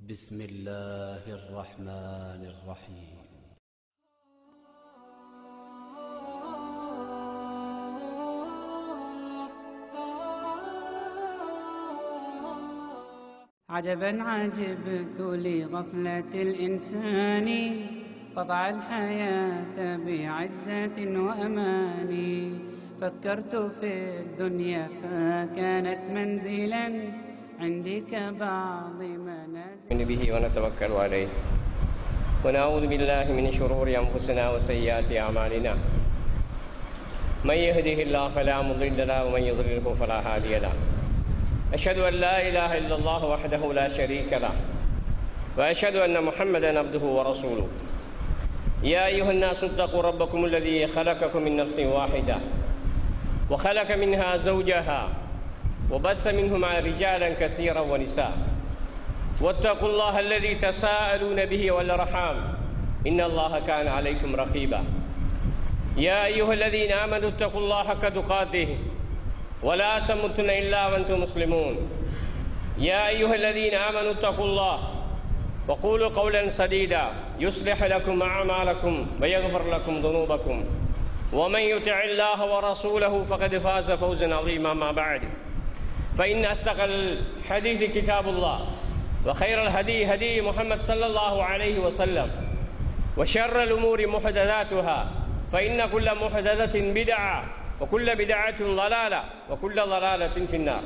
بسم الله الرحمن الرحيم عجبا عجبت لغفلة الإنسان قطع الحياة بعزة وأمان فكرت في الدنيا فكانت منزلا عندي كبعض منازل نؤمن به ونتوكل عليه ونعوذ بالله من شرور أنفسنا وسيئات أعمالنا من يهده الله فلا مضل له ومن يضلله فلا هادي له أشهد أن لا إله إلا الله وحده لا شريك له وأشهد أن محمدا عبده ورسوله يا أيها الناس اتقوا ربكم الذي خلقكم من نفس واحدة وخلق منها زوجها وبث منهما رجالا كثيرا ونساء واتقوا الله الذي تساءلون به والارحام ان الله كان عليكم رقيبا يا ايها الذين امنوا اتقوا الله حق تقاته ولا تموتن الا وانتم مسلمون يا ايها الذين امنوا اتقوا الله وقولوا قولا سديدا يصلح لكم اعمالكم ويغفر لكم ذنوبكم ومن يطع الله ورسوله فقد فاز فوزا عظيما ما بعد فإن أصدق الحديث كتاب الله وخير الهدي هدي محمد صلى الله عليه وسلم وشر الأمور محدثاتها فإن كل محدثة بدعة وكل بدعة ضلالة وكل ضلالة في النار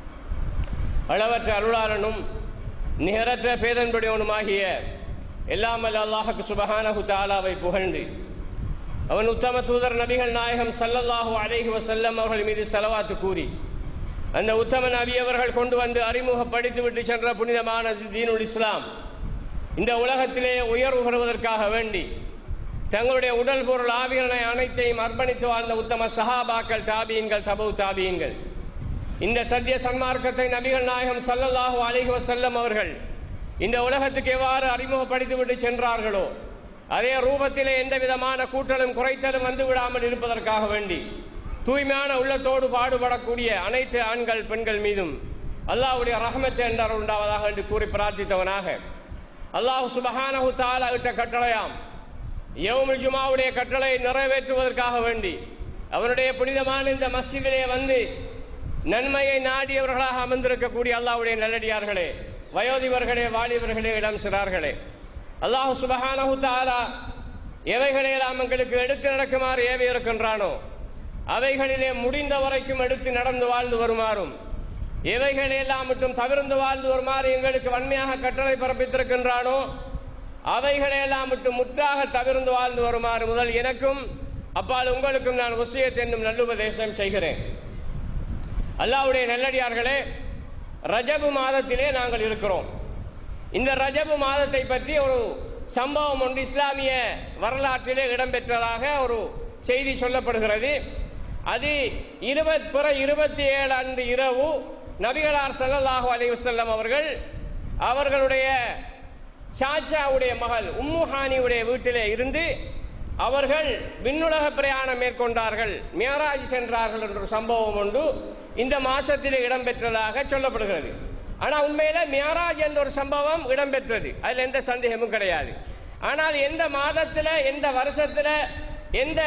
அளவற்ற அருளாளனும் நிகரற்ற பேதன்படியவனுமாகிய எல்லாமல் அல்லாஹுக்கு சுபஹானஹு தாலாவை புகழ்ந்து அவன் உத்தம தூதர் நபிகள் நாயகம் சல்லல்லாஹு அலைஹி வசல்லம் அவர்கள் மீது செலவாத்து கூறி அந்த உத்தம நபி அவர்கள் கொண்டு வந்து அறிமுகப்படுத்தி விட்டு சென்ற புனிதமான தீனுல் இஸ்லாம் இந்த உலகத்திலே உயர்வு பெறுவதற்காக வேண்டி தங்களுடைய உடல் பொருள் ஆவியனை அனைத்தையும் அர்ப்பணித்து வாழ்ந்த உத்தம சஹாபாக்கள் தாபியன்கள் தபு தாபியன்கள் இந்த சத்திய சன்மார்க்கத்தை நபிகள் நாயகம் சல்லல்லாஹு அலைஹி வசல்லம் அவர்கள் இந்த உலகத்துக்கு எவ்வாறு அறிமுகப்படுத்தி விட்டு சென்றார்களோ அதே ரூபத்திலே எந்த விதமான கூட்டலும் குறைத்தலும் வந்து விடாமல் இருப்பதற்காக வேண்டி தூய்மையான உள்ளத்தோடு பாடுபடக்கூடிய அனைத்து ஆண்கள் பெண்கள் மீதும் அல்லாஹுடைய ரஹமத்து என்றார் உண்டாவதாக என்று கூறி பிரார்த்தித்தவனாக அல்லாஹு சுபஹானஹு தாலா இட்ட கட்டளையாம் யவுமுல் ஜுமாவுடைய கட்டளை நிறைவேற்றுவதற்காக வேண்டி அவனுடைய புனிதமான இந்த மஸ்ஜிதிலே வந்து நன்மையை நாடியவர்களாக அமர்ந்திருக்கக்கூடிய அல்லாஹுடைய நல்லடியார்களே வயோதிபர்களே வாலிபர்களே இளம் சிறார்களே அல்லாஹு சுபஹானஹு தாலா எவைகளையெல்லாம் எங்களுக்கு எடுத்து நடக்குமாறு ஏவி இருக்கின்றானோ அவைகளிலே முடிந்த வரைக்கும் எடுத்து நடந்து வாழ்ந்து வருமாறும் எவைகளெல்லாம் மட்டும் தவிர்ந்து வாழ்ந்து வருமாறு எங்களுக்கு வன்மையாக கட்டளை பிறப்பித்திருக்கின்றானோ அவைகளையெல்லாம் மட்டும் முற்றாக தவிர்ந்து வாழ்ந்து வருமாறு முதல் எனக்கும் அப்பால் உங்களுக்கும் நான் உசியத் என்னும் நல்லுபதேசம் செய்கிறேன் அல்லாவுடைய நல்லடியார்களே ரஜபு மாதத்திலே நாங்கள் இருக்கிறோம் இந்த ரஜபு மாதத்தை பற்றி ஒரு சம்பவம் ஒன்று இஸ்லாமிய வரலாற்றிலே இடம்பெற்றதாக ஒரு செய்தி சொல்லப்படுகிறது அது இருபத் பிற இருபத்தி ஏழு அன்று இரவு நபிகளார் சல்லல்லாஹு அலி வல்லம் அவர்கள் அவர்களுடைய சாச்சாவுடைய மகள் உம்முஹானியுடைய வீட்டிலே இருந்து அவர்கள் விண்ணுலக பிரயாணம் மேற்கொண்டார்கள் மேராஜ் சென்றார்கள் என்ற ஒரு சம்பவம் ஒன்று இந்த மாசத்திலே இடம்பெற்றதாக சொல்லப்படுகிறது ஆனால் உண்மையில மேராஜ் என்ற ஒரு சம்பவம் இடம்பெற்றது அதில் எந்த சந்தேகமும் கிடையாது ஆனால் எந்த மாதத்தில் எந்த வருஷத்தில் எந்த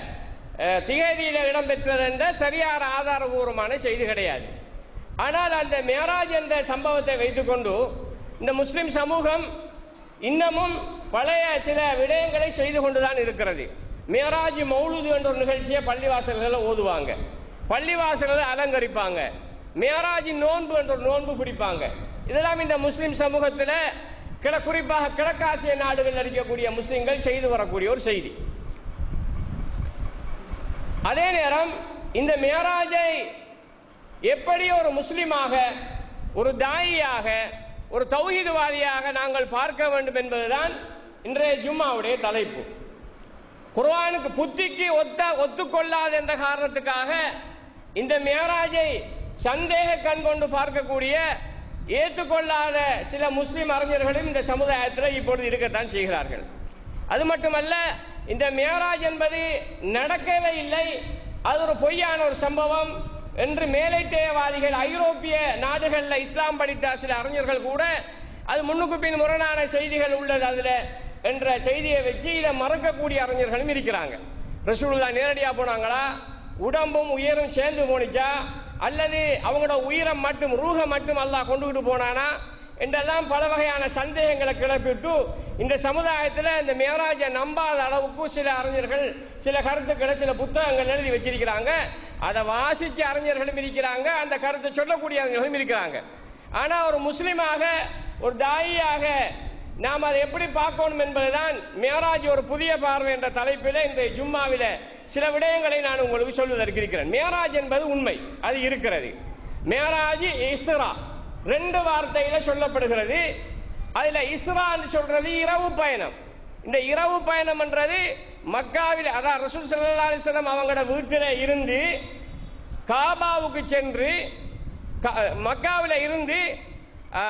திகதியில் இடம்பெற்றது என்ற சரியான ஆதாரபூர்வமான செய்தி கிடையாது ஆனால் அந்த மேராஜ் என்ற சம்பவத்தை வைத்துக்கொண்டு இந்த முஸ்லிம் சமூகம் இன்னமும் பழைய சில விடயங்களை செய்து கொண்டுதான் இருக்கிறது மேராஜ் மௌலுது என்ற ஒரு நிகழ்ச்சியை பள்ளிவாசல்களில் ஓதுவாங்க பள்ளிவாசல்களை அலங்கரிப்பாங்க மேராஜ் நோன்பு என்ற ஒரு நோன்பு பிடிப்பாங்க இதெல்லாம் இந்த முஸ்லிம் சமூகத்தில் கிழ குறிப்பாக கிழக்காசிய நாடுகளில் இருக்கக்கூடிய முஸ்லிம்கள் செய்து வரக்கூடிய ஒரு செய்தி அதே நேரம் இந்த மேராஜை எப்படி ஒரு முஸ்லிமாக ஒரு தாயியாக ஒரு தௌஹீதுவாதியாக நாங்கள் பார்க்க வேண்டும் என்பதுதான் இன்றைய ஜும்மாவுடைய தலைப்பு குர்ஆனுக்கு புத்திக்கு ஒத்த ஒத்துக்கொள்ளாத என்ற காரணத்துக்காக இந்த மேராஜை சந்தேக கண் கொண்டு பார்க்கக்கூடிய ஏற்றுக்கொள்ளாத சில முஸ்லிம் அறிஞர்களும் இந்த சமுதாயத்தில் இப்பொழுது இருக்கத்தான் செய்கிறார்கள் அது மட்டுமல்ல இந்த மேராஜ் என்பது நடக்கவே இல்லை அது ஒரு பொய்யான ஒரு சம்பவம் என்று மேலைத்தேயவாதிகள் ஐரோப்பிய நாடுகளில் இஸ்லாம் படித்த சில அறிஞர்கள் கூட அது முன்னுக்கு பின் முரணான செய்திகள் உள்ளது அதுல என்ற செய்தியை வச்சு இதை மறக்கக்கூடிய அறிஞர்களும் இருக்கிறாங்க ரசூலுல்லா நேரடியா போனாங்களா உடம்பும் உயிரும் சேர்ந்து போனுச்சா அல்லது அவங்களோட உயிரை மட்டும் ரூஹ மட்டும் அல்லாஹ் கொண்டுகிட்டு போனானா என்றெல்லாம் பல வகையான சந்தேகங்களை கிளப்பிட்டு இந்த சமுதாயத்தில் இந்த மேராஜை நம்பாத அளவுக்கு சில அறிஞர்கள் சில கருத்துக்களை சில புத்தகங்கள் எழுதி வச்சிருக்கிறாங்க அதை வாசிச்ச அறிஞர்களும் இருக்கிறாங்க அந்த கருத்தை சொல்லக்கூடிய அறிஞர்களும் இருக்கிறாங்க ஆனா ஒரு முஸ்லிமாக ஒரு தாயியாக நாம் அதை எப்படி பார்க்கணும் என்பதுதான் மேராஜ் ஒரு புதிய பார்வை என்ற தலைப்பில் இந்த ஜும்மாவில சில விடயங்களை நான் உங்களுக்கு சொல்வதற்கு இருக்கிறேன் மேராஜ் என்பது உண்மை அது இருக்கிறது மேராஜ் இஸ்ரா ரெண்டு வார்த்தையில சொல்லப்படுகிறது அதுல இஸ்ரான்னு சொல்றது இரவு பயணம் இந்த இரவு பயணம் என்றது மக்காவில் அதான் ரசூல் ஸல்லல்லாஹு அலைஹி வஸல்லம் அவங்களோட வீட்டில் இருந்து காபாவுக்கு சென்று க- மக்காவில் இருந்து ஆ,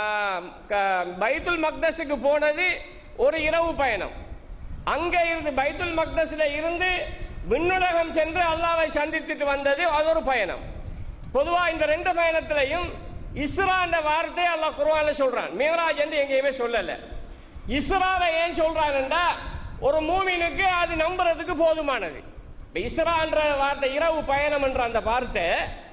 க- பைத்துல் மக்தஸுக்கு போனது ஒரு இரவு பயணம் அங்கே இருந்து பைத்துல் மக்தஸில் இருந்து விண்ணுலகம் சென்று அல்லாவை சந்தித்துட்டு வந்தது அது ஒரு பயணம் பொதுவா இந்த ரெண்டு பயணத்திலையும் இஸ்ரான்ற வார்த்தை அல்லாஹ் குர்ஆன்ல சொல்றான் மேராஜ் என்று எங்கேயுமே சொல்லல இஸ்ராவை ஏன் சொல்றான்டா ஒரு மூமினுக்கு அது நம்புறதுக்கு போதுமானது இப்ப இஸ்ரான்ற வார்த்தை இரவு பயணம் என்ற அந்த வார்த்தை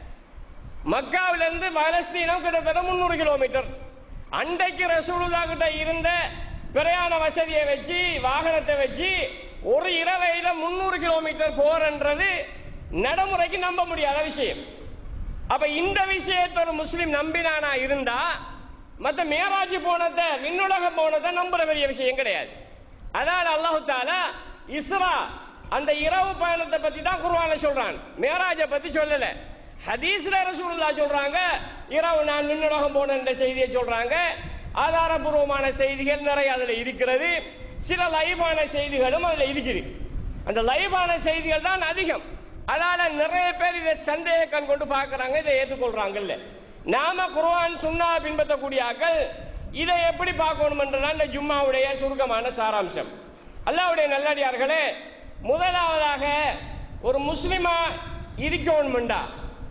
மக்காவிலிருந்து பலஸ்தீனம் கிட்டத்தட்ட முந்நூறு கிலோமீட்டர் அன்றைக்கு ரசூலுல்லா கிட்ட இருந்த பிரயாண வசதியை வச்சு வாகனத்தை வச்சு ஒரு இரவையில முந்நூறு கிலோமீட்டர் போறன்றது நடைமுறைக்கு நம்ப முடியாத விஷயம் அப்ப இந்த விஷயத்தை ஒரு முஸ்லிம் நம்பினானா இருந்தா மத்த மேராஜ் போனத விண்ணுலகம் போனதை நம்புற பெரிய விஷயம் கிடையாது அதான் அல்லாஹு தாலா இஸ்ரா அந்த இரவு பயணத்தை பத்தி தான் குர்ஆன்ல சொல்றான் மேராஜை பத்தி சொல்லல ஹதீஸ்ல ரசூலுல்லாஹ் சொல்றாங்க இரவு நான் விண்ணுலகம் போன என்ற செய்தியை சொல்றாங்க ஆதாரபூர்வமான செய்திகள் நிறைய அதுல இருக்கிறது சில லைவான செய்திகளும் அதுல இருக்குது அந்த லைவான செய்திகள் தான் அதிகம் அதனால நிறைய பேர் இதை சந்தேக கண் கொண்டு பார்க்கறாங்க இதை ஏற்றுக்கொள்றாங்கல்ல நாம குர்ஆன் சுன்னா பின்பற்றக்கூடிய ஆக்கள் இதை எப்படி பார்க்கணும் என்றதான் இந்த ஜும்மாவுடைய சுருக்கமான சாராம்சம் அல்லாஹ்வுடைய நல்லடியார்களே முதலாவதாக ஒரு முஸ்லிமா இருக்கணும்டா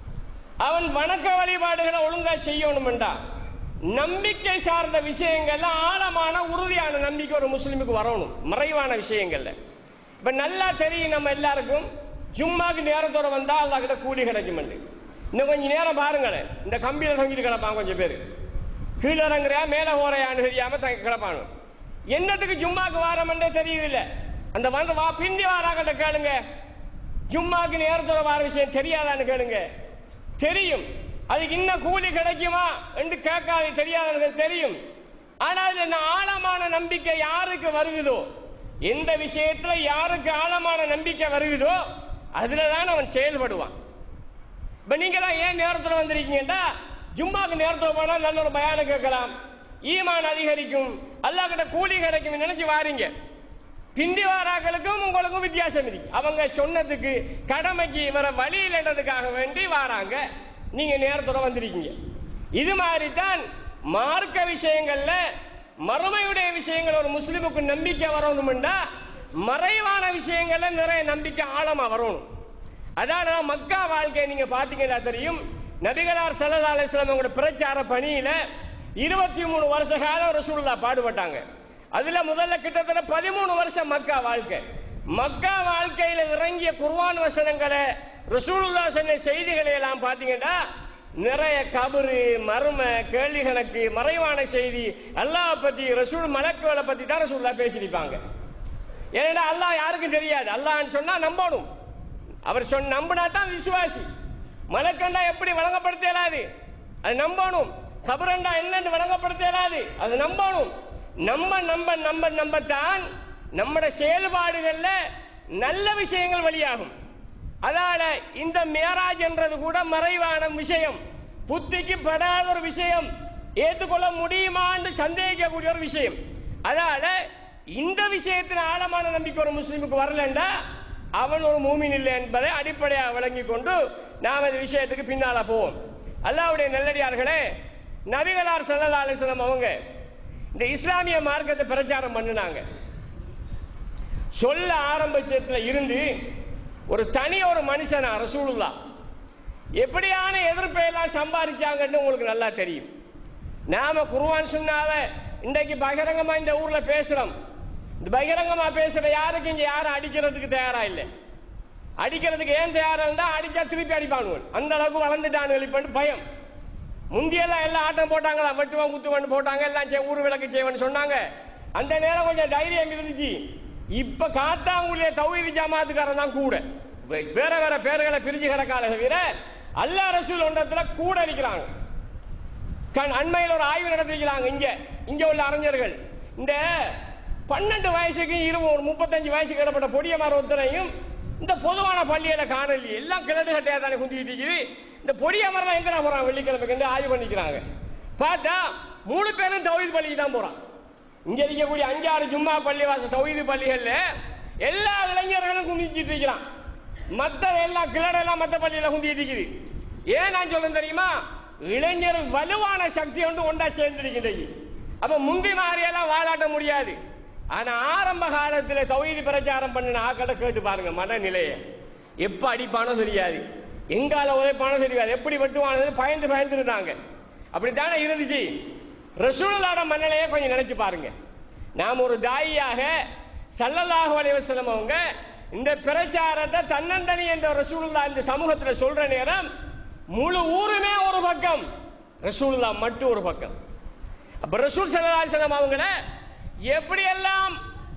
அவன் வணக்க வழிபாடுகளை ஒழுங்கா செய்யணும்டா நம்பிக்கை சார்ந்த விஷயங்கள்ல ஆழமான உறுதியான நம்பிக்கை ஒரு முஸ்லிமுக்கு வரணும் மறைவான விஷயங்கள்ல இப்ப நல்லா தெரியும் நம்ம எல்லாருக்கும் ஜும்மாக்கு நேரத்தோட வந்தா அல்லாஹ் கிட்ட கூலி கிடைக்கும் இன்னும் கொஞ்சம் நேரம் பாருங்களேன் இந்த கம்பியில தொங்கிட்டு கிடப்பான் கொஞ்சம் பேர் கீழே இறங்குறியா மேல போறையான்னு தெரியாம தங்கி கிடப்பானு என்னத்துக்கு ஜும்மாக்கு வாரமென்றே தெரியுதில்ல அந்த வந்து வா பிந்தி வாராக்கிட்ட கேளுங்க ஜும்மாக்கு நேரத்தோட வார விஷயம் தெரியாதான்னு கேளுங்க தெரியும் அதுக்கு இன்னும் கூலி கிடைக்குமா என்று கேட்காது தெரியாதவர்கள் தெரியும் ஆனால் இதுல இந்த ஆழமான நம்பிக்கை யாருக்கு வருகுதோ எந்த விஷயத்துல யாருக்கு ஆழமான நம்பிக்கை வருகுதோ அதுல தான் அவன் செயல்படுவான் இப்ப நீங்களாம் ஏன் நேரத்துல வந்திருக்கீங்கடா ஜும்மாக்கு நேரத்துல போனா நல்ல ஒரு பயானம் கேட்கலாம் ஈமான் அதிகரிக்கும் அல்லாஹ் கிட்ட கூலி கிடைக்கும் நினைச்சு வாரீங்க பிந்தி வாராக்களுக்கும் உங்களுக்கும் வித்தியாசம் இருக்கு அவங்க சொன்னதுக்கு கடமைக்கு இவரை வழியிலன்றதுக்காக வேண்டி வாராங்க நீங்க நேரத்தோட வந்திருக்கீங்க இது மாதிரி தான் மார்க்க விஷயங்கள்ல மறுமையுடைய விஷயங்கள் ஒரு முஸ்லிமுக்கு நம்பிக்கை வரணும்டா மறைவான விஷயங்கள்ல நிறைய நம்பிக்கை ஆழமா வரணும் அதான் மக்கா வாழ்க்கையை நீங்க பாத்தீங்கன்னா தெரியும் நபிகளார் ஸல்லல்லாஹு அலைஹி வஸல்லம் அவங்களோட பிரச்சார பணியில இருபத்தி மூணு வருஷ காலம் ரசூலுல்லா பாடுபட்டாங்க அதுல முதல்ல கிட்டத்தட்ட பதிமூணு வருஷம் மக்கா வாழ்க்கை மக்கா வாழ்க்கையில இறங்கிய குர்ஆன் வசனங்களை ரசூலுல்லா சொன்ன செய்திகளை எல்லாம் பாத்தீங்கன்னா நிறைய கபரு மர்ம கேள்வி கணக்கு மறைவான செய்தி அல்லாஹ் பத்தி ரசூல் மலக்குகளை பத்தி தான் ரசூலுல்லா பேசியிருப்பாங்க ஏன்னா அல்லாஹ் யாருக்கும் தெரியாது அல்லாஹ்னு சொன்னா நம்பணும் அவர் சொன்ன நம்பினா தான் விசுவாசி மலக்கண்டா எப்படி வழங்கப்படுத்த இயலாது அது நம்பணும் கபரண்டா என்னன்னு வழங்கப்படுத்த இயலாது அது நம்பணும் நம்ப நம்ப நம்ப நம்பத்தான் நம்முடைய செயல்பாடுகள்ல நல்ல விஷயங்கள் வெளியாகும் அதனால இந்த மேராஜ் என்றது கூட மறைவான விஷயம் புத்திக்கு படாத ஒரு விஷயம் ஏற்றுக்கொள்ள முடியுமான்னு சந்தேகிக்கக்கூடிய ஒரு விஷயம் அதனால இந்த விஷயத்தில் ஆழமான நம்பிக்கை ஒரு முஸ்லிமுக்கு வரலண்டா அவன் ஒரு மூமின் இல்லை என்பதை அடிப்படையாக விளங்கி கொண்டு நாம் இந்த விஷயத்துக்கு பின்னால போவோம் அல்லாஹ்வுடைய நல்லடியார்களே நபிகளார் ஸல்லல்லாஹு அலைஹி வஸல்லம் அவங்க இந்த இஸ்லாமிய மார்க்கத்தை பிரச்சாரம் பண்ணினாங்க சொல்ல ஆரம்பிச்சதுல இருந்து ஒரு தனி ஒரு மனுஷனா ரசூலுல்லா எப்படியான எதிர்ப்பை எல்லாம் சம்பாதிச்சாங்கன்னு உங்களுக்கு நல்லா தெரியும் நாம குர்ஆன் சுன்னாவை இன்றைக்கு பகிரங்கமா இந்த ஊர்ல பேசுறோம் இந்த பகிரங்கமா பேசுற யாருக்கு இங்க யாரும் அடிக்கிறதுக்கு தயாரா இல்லை அடிக்கிறதுக்கு ஏன் தயாரா இருந்தா அடிச்சா திருப்பி அடிப்பானுவன் அந்த அளவுக்கு வளர்ந்துட்டானுகள் இப்ப பயம் முந்தியெல்லாம் எல்லாம் ஆட்டம் போட்டாங்களா வெட்டுவன் குத்துவன் போட்டாங்க எல்லாம் செய் ஊர் விளக்கு செய்வன் சொன்னாங்க அந்த நேரம் கொஞ்சம் தைரியம் இருந்துச்சு இப்ப காத்தாங்குடிய தௌஹீத் ஜமாத்துக்காரன் தான் கூட வே- வேற வேற பேர்களை பிரிஞ்சு கிடக்காத தவிர அல்லாஹ் ரசூல் ஒன்றத்துல கூட இருக்கிறாங்க கண் அண்மையில் ஒரு ஆய்வு நடத்திருக்கிறாங்க இங்க இங்க உள்ள அறிஞர்கள் இந்த பன்னெண்டு வயசுக்கு இருபது ஒரு முப்பத்தஞ்சு வயசுக்கு இடப்பட்ட பொடியமார் ஒருத்தனையும் இந்த பொதுவான பள்ளியில காணலி எல்லாம் கிழடு கட்டையா தானே குந்திட்டு இருக்குது இந்த பொடியமரம் எங்க போறான் வெள்ளிக்கிழமைக்கு ஆய்வு பண்ணிக்கிறாங்க பார்த்தா மூணு பேரும் தௌஹீத் பள்ளிக்கு தான் போறான் இங்க இருக்கக்கூடிய அஞ்சாறு ஜும்மா பள்ளிவாச தௌஹீது பள்ளிகள்ல எல்லா இளைஞர்களும் குந்திச்சிட்டு இருக்கிறான் மத்த எல்லாம் கிளடெல்லாம் மத்த பள்ளியில குந்திட்டு இருக்குது ஏன் நான் சொல்றேன் தெரியுமா இளைஞர் வலுவான சக்தி ஒன்று ஒன்றா சேர்ந்திருக்கின்றது அப்ப முந்தி மாதிரியெல்லாம் வாழாட்ட முடியாது ஆனா ஆரம்ப காலத்துல தௌஹீது பிரச்சாரம் பண்ணின ஆக்களை கேட்டு பாருங்க மனநிலையை எப்ப அடிப்பானோ தெரியாது எங்கால உதைப்பானோ தெரியாது எப்படி வெட்டுவானது பயந்து பயந்து இருந்தாங்க அப்படித்தானே இருந்துச்சு ரசூலுல்லாட மனநிலையை கொஞ்சம் நினைச்சு பாருங்க நாம் ஒரு தாயியாக சல்லல்லாஹு அலைஹி வஸல்லம் அவங்க இந்த பிரச்சாரத்தை தன்னந்தனி என்ற ரசூலுல்லா இந்த சமூகத்துல சொல்ற நேரம் முழு ஊருமே ஒரு பக்கம் ரசூலுல்லா மட்டும் ஒரு பக்கம் அப்ப ரசூல் ஸல்லல்லாஹு அலைஹி வஸல்லம் அவங்கள எப்படியெல்லாம்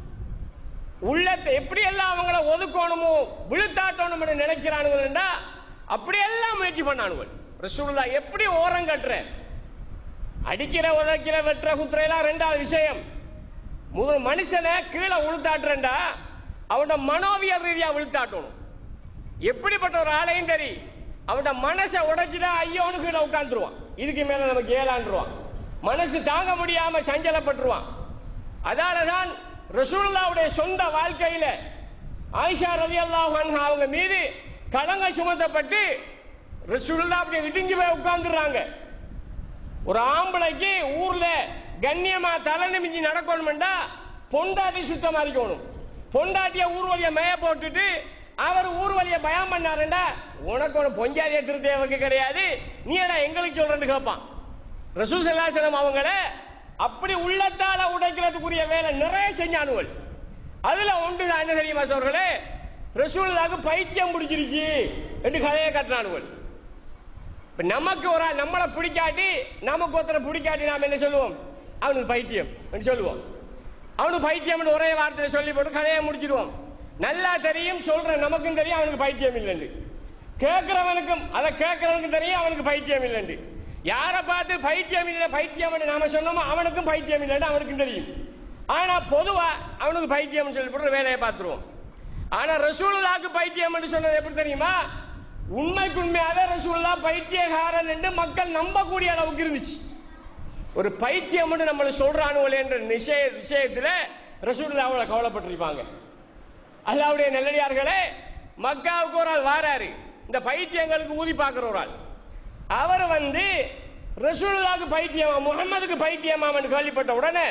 உள்ளத்தை எப்படியெல்லாம் அவங்கள ஒதுக்கணுமோ விழுத்தாட்டணும்னு நினைக்கிறானுங்கள்டா அப்படியெல்லாம் முயற்சி பண்ணானுங்கள் ரசூலுல்லா எப்படி ஓரம் கட்டுற அடிக்கிற உதைக்கிற வெட்டுற குத்துறையெல்லாம் ரெண்டாவது விஷயம் முதல் மனுஷனை கீழே உளுத்தாட்டுறா அவனோட மனோவியல் ரீதியா விழுத்தாட்டணும் எப்படிப்பட்ட ஒரு ஆளையும் சரி அவனோட மனசை உடைச்சிட்டா ஐயோன்னு கீழே உட்காந்துருவான் இதுக்கு மேல நமக்கு ஏழாண்டுருவான் மனசு தாங்க முடியாம சஞ்சலப்பட்டுருவான் அதாலதான் ரசூலுல்லாவுடைய சொந்த வாழ்க்கையில ஆயிஷா ரலியல்லாஹு அன்ஹா அவங்க மீது களங்க சுமத்தப்பட்டு ரசூலுல்லா அப்படியே இடிஞ்சு போய் உட்கார்ந்துடுறாங்க ஒரு ஆம்பளைக்கு ஊர்ல கண்ணியமா தலை நிமிஞ்சி நடக்கணும்டா பொண்டாட்டி சுத்தமா இருக்கணும் பொண்டாட்டிய ஊர்வலிய மேய போட்டுட்டு அவர் ஊர்வலிய பயம் பண்ணாருண்டா உனக்கு ஒரு பொஞ்சாதிய திருத்தேவருக்கு கிடையாது நீ என்ன எங்களுக்கு சொல்றேன்னு கேட்பான் ரசூல் சல்லாசலம் அவங்கள அப்படி உள்ளத்தால உடைக்கிறதுக்குரிய வேலை நிறைய செஞ்சானுவல் அதுல ஒன்று தான் என்ன தெரியுமா சோர்களே ரசூலுல்லாக்கு பைத்தியம் பிடிச்சிருச்சு என்று கதையை கட்டினானுவல் இப்ப நமக்கு ஒரு ஆள் நம்மளை பிடிக்காட்டி நமக்கு ஒருத்தரை பிடிக்காட்டி நாம என்ன சொல்லுவோம் அவனுக்கு பைத்தியம் என்று சொல்லுவோம் அவனுக்கு பைத்தியம் ஒரே வார்த்தையில சொல்லி போட்டு கதையை முடிச்சிடுவோம் நல்லா தெரியும் சொல்றேன் நமக்கும் தெரியும் அவனுக்கு பைத்தியம் இல்லைன்னு கேட்கிறவனுக்கும் அதை கேட்கிறவனுக்கும் தெரியும் அவனுக்கு பைத்தியம் இல்லைன்னு யாரை பார்த்து பைத்தியம் இல்லை பைத்தியம் நாம சொன்னோமோ அவனுக்கும் பைத்தியம் இல்லைன்னு அவனுக்கும் தெரியும் ஆனா பொதுவா அவனுக்கு பைத்தியம் சொல்லி போட்டு வேலையை பார்த்துருவோம் ஆனா ரசூலுல்லாக்கு பைத்தியம் என்று சொன்னது எப்படி தெரியுமா உண்மைக்கு உண்மையாவே ரசூலுல்லா பைத்தியகாரன் என்று மக்கள் நம்பக்கூடிய அளவுக்கு இருந்துச்சு ஒரு பைத்தியம் என்று நம்மளை சொல்றானுவல் என்ற நிஷய விஷயத்துல ரசூலுல்லா அவளை கவலைப்பட்டிருப்பாங்க அல்லாவுடைய நல்லடியார்களே மக்காவுக்கு ஒரு ஆள் வாராரு இந்த பைத்தியங்களுக்கு ஊதி பார்க்கிற ஒரு ஆள் அவர் வந்து ரசூலுல்லாக்கு பைத்தியமா முகம்மதுக்கு பைத்தியமாமன்னு கேள்விப்பட்ட உடனே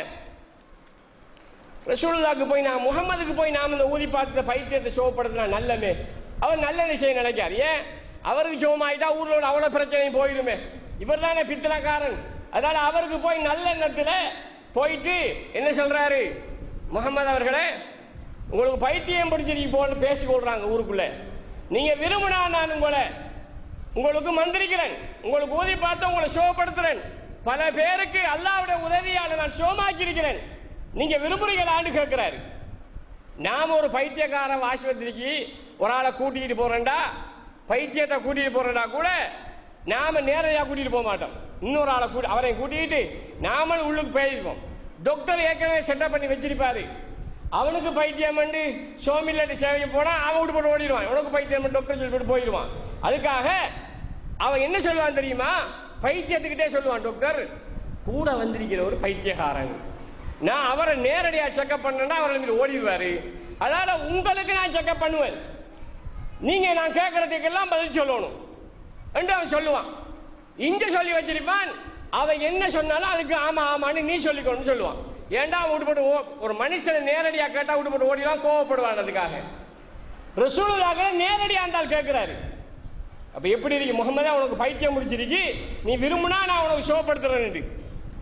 ரசூலுல்லாக்கு போய் நான் முகம்மதுக்கு போய் நாம் இந்த ஊதி பார்த்த பைத்தியத்தை சோப்படுத்தினா நல்லமே அவர் நல்ல விஷயம் நினைக்கார் ஏன் அவருக்கு சோமாயிட்டா ஊர்ல உள்ள அவ்வளவு பிரச்சனையும் போயிடுமே இவர் தானே பித்தனக்காரன் அதனால அவருக்கு போய் நல்ல எண்ணத்துல போயிட்டு என்ன சொல்றாரு முகமது அவர்களே உங்களுக்கு பைத்தியம் பிடிச்சிருக்கு போன்னு பேசி கொள்றாங்க ஊருக்குள்ள நீங்க விரும்பினா நான் உங்களை உங்களுக்கு மந்திரிக்கிறேன் உங்களுக்கு ஊதி பார்த்து உங்களை சோப்படுத்துறேன் பல பேருக்கு அல்லாவுடைய உதவியால நான் சோமாக்கி இருக்கிறேன் நீங்க விரும்புறீங்களான்னு கேட்கிறாரு நாம ஒரு பைத்தியக்காரன் ஆஸ்பத்திரிக்கு ஒரு ஆளை கூட்டிட்டு போறேன்டா பைத்தியத்தை கூட்டிட்டு போறேன்டா கூட நாம நேரடியா கூட்டிட்டு போக மாட்டோம் இன்னொரு ஆளை கூட்டி அவரை கூட்டிட்டு நாமளும் உள்ளுக்கு போயிருப்போம் டாக்டர் ஏற்கனவே செட்டப் பண்ணி வச்சிருப்பாரு அவனுக்கு பைத்தியம் பண்ணி சோமில்லட்டு சேவைக்கு போனா அவன் விட்டு போட்டு ஓடிடுவான் உனக்கு பைத்தியம் பண்ணி டாக்டர் சொல்லி போட்டு போயிடுவான் அதுக்காக அவன் என்ன சொல்லுவான் தெரியுமா பைத்தியத்துக்கிட்டே சொல்லுவான் டாக்டர் கூட வந்திருக்கிற ஒரு பைத்தியக்காரன் நான் அவரை நேரடியா செக்அப் பண்ணேன்னா அவர் இங்கிட்டு ஓடிடுவாரு அதனால உங்களுக்கு நான் செக்அப் பண்ணுவேன் நீங்க நான் கேட்கறதுக்கெல்லாம் பதில் சொல்லணும் என்று அவன் சொல்லுவான் இங்க சொல்லி வச்சிருப்பான் அவன் என்ன சொன்னாலும் அதுக்கு ஆமா ஆமான்னு நீ சொல்லிக்கணும்னு சொல்லுவான் ஏன்டா அவன் விட்டுப்பட்டு ஓ ஒரு மனுஷனை நேரடியா கேட்டா விட்டுப்பட்டு ஓடிலாம் கோவப்படுவான் அதுக்காக ரசூலுல்லாக நேரடியா இருந்தால் கேட்கிறாரு அப்ப எப்படி இருக்கு முகமதே உனக்கு பைத்தியம் முடிச்சிருக்கு நீ விரும்புனா நான் உனக்கு சோப்படுத்துறேன்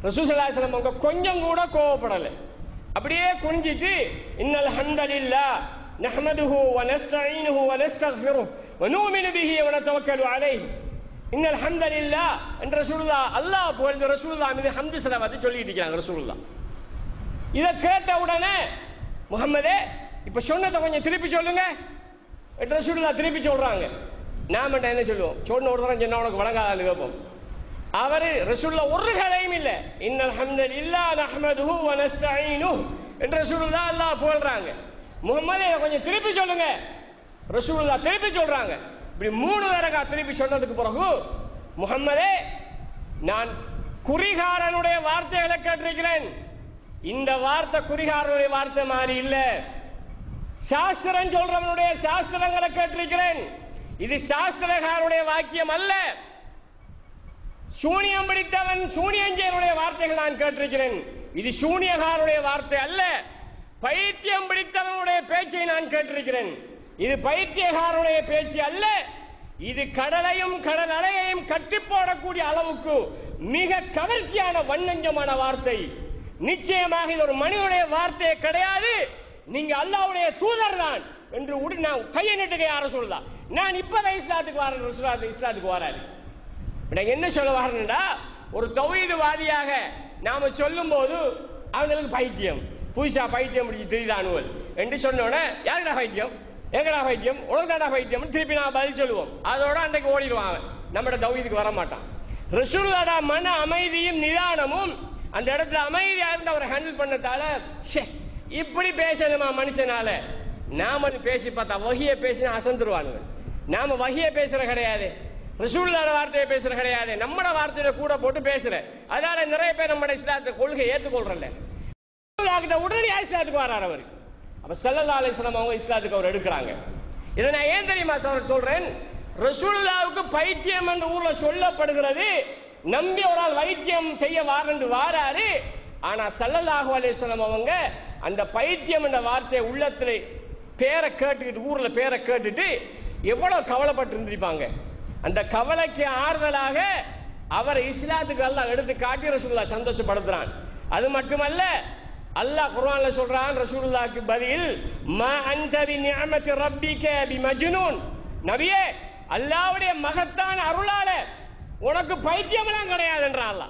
ரசூசல்லாஸ்லம் அவங்க கொஞ்சம் கூட கோவப்படலை அப்படியே குனிஞ்சிட்டு இன்னல் ஹம்தலில்லா நஹ்மதுஹு வ நஸ்தஈனுஹு வ நஸ்தக்ஃபிருஹு வ நுமினு பிஹி வ நதவக்கலு அலைஹி இன்னல் ஹம்தலில்லா என்ற ரசூலுல்லா அல்லாஹ் புகழ்ந்து ரசூலுல்லா மீது ஹம்து ஸலவாத் சொல்லிட்டு இருக்காங்க ரசூலுல்லா இதை கேட்ட உடனே முகம்மதே இப்ப சொன்னதை கொஞ்சம் திருப்பி சொல்லுங்க என்ற ரசூலுல்லா திருப்பி சொல்றாங்க நாம என்ன சொல்லுவோம் சொன்ன ஒரு தரம் சொன்னா உனக்கு வழங்காதான்னு கேட்போம் அவரு ரசூலுல்லா ஒரு கலையும் இல்ல இன்னல் ஹம்தல் இல்லா நஹ்மதுஹு வ நஸ்தஈனுஹு என்ற ரசூலுல்லா அல்லாஹ் புகழ்றாங்க முகம்மதே இதை கொஞ்சம் திருப்பி சொல்லுங்க ரசூலுல்லா திருப்பி சொல்றாங்க இப்படி மூணு தடவை திருப்பி சொன்னதுக்கு பிறகு முகம்மதே நான் குறிகாரனுடைய வார்த்தைகளை கேட்டிருக்கிறேன் இந்த வார்த்தை குறிகாரனுடைய வார்த்தை மாதிரி இல்ல சாஸ்திரம் சொல்றவனுடைய சாஸ்திரங்களை கேட்டிருக்கிறேன் இது சாஸ்திரகாரனுடைய வாக்கியம் அல்ல சூனியம் பிடித்தவன் சூனியஞ்சனுடைய வார்த்தைகள் நான் கேட்டிருக்கிறேன் இது சூனியகாருடைய வார்த்தை அல்ல பைத்தியம் பிடித்தவனுடைய பேச்சை நான் கேட்டிருக்கிறேன் இது பைத்தியகாரனுடைய பேச்சு அல்ல இது கடலையும் கடல் அலையையும் கட்டி போடக்கூடிய அளவுக்கு மிக கவர்ச்சியான வண்ணஞ்சமான வார்த்தை நிச்சயமாக இது ஒரு மனிதனுடைய வார்த்தையே கிடையாது நீங்க அல்லாவுடைய தூதர் தான் என்று உடனே நான் கையை நட்டுக்க யார சொல்லலாம் நான் இப்பதான் இஸ்லாத்துக்கு வரேன் ரசூலுல்லாஹ் இஸ்லாத்துக்கு வராரு நான் என்ன சொல்ல வரேன்டா ஒரு தௌஹீதுவாதியாக நாம சொல்லும் போது அவங்களுக்கு பைத்தியம் புதுசா பைத்தியம் முடிச்சு திரிதானுவல் என்று சொன்னோடனே யாருடா பைத்தியம் எங்கடா பைத்தியம் உனக்குதாடா பைத்தியம் திருப்பி நான் பதில் சொல்லுவோம் அதோட அன்றைக்கு ஓடிடுவான் அவன் நம்மட தௌஹீதுக்கு வர மாட்டான் ரசூலுல்லாஹ் மன அமைதியும் நிதானமும் அந்த இடத்துல அமைதியா இருந்து அவரை ஹேண்டில் பண்ணதால ச்சே, இப்படி பேசணுமா மனுஷனால நாம அது பேசி பார்த்தா வகிய பேசினா அசந்துருவானுங்க நாம வகிய பேசுற கிடையாது ரசூல்லான வார்த்தையை பேசுற கிடையாது நம்மட வார்த்தையில கூட போட்டு பேசுற அதனால நிறைய பேர் நம்மட இஸ்லாத்தை கொள்கை ஏற்றுக்கொள்றல ரசூலுல்லாஹ்கிட்ட உடனடியா இஸ்லாத்துக்கு வரார் அவர் அப்ப ஸல்லல்லாஹு அலைஹி வஸல்லம் அவங்க இஸ்லாத்துக்கு அவர் எடுக்கிறாங்க இதை நான் ஏன் தெரியுமா சார் சொல்றேன் ரசூலுல்லாவுக்கு பைத்தியம் என்ற ஊர்ல சொல்லப்படுகிறது நம்பி ஒரு ஆள் வைத்தியம் செய்ய வாரண்டு வாராரு ஆனா ஸல்லல்லாஹு அலைஹி வஸல்லம் அவங்க அந்த பைத்தியம் என்ற வார்த்தையை உள்ளத்துல பேரை கேட்டுக்கிட்டு ஊர்ல பேரை கேட்டுட்டு எவ்வளவு கவலைப்பட்டு இருந்திருப்பாங்க அந்த கவலைக்கு ஆறுதலாக அவர் இஸ்லாத்துக்கு அல்லாஹ் எடுத்து காட்டி ரசூலுல்லாஹ் சந்தோஷப்படுத்துறான் அது மட்டுமல்ல அல்லாஹ் குர்ஆன்ல சொல்றான் ரசூலுல்லாஹ்க்கு பதில் மா அன்த பி நிஅமத்தி ரப்பிக பி மஜ்னூன் நபியே அல்லாஹ்வுடைய மகத்தான அருளால உனக்கு பைத்தியம்லாம் கிடையாதுன்றான் அல்லாஹ்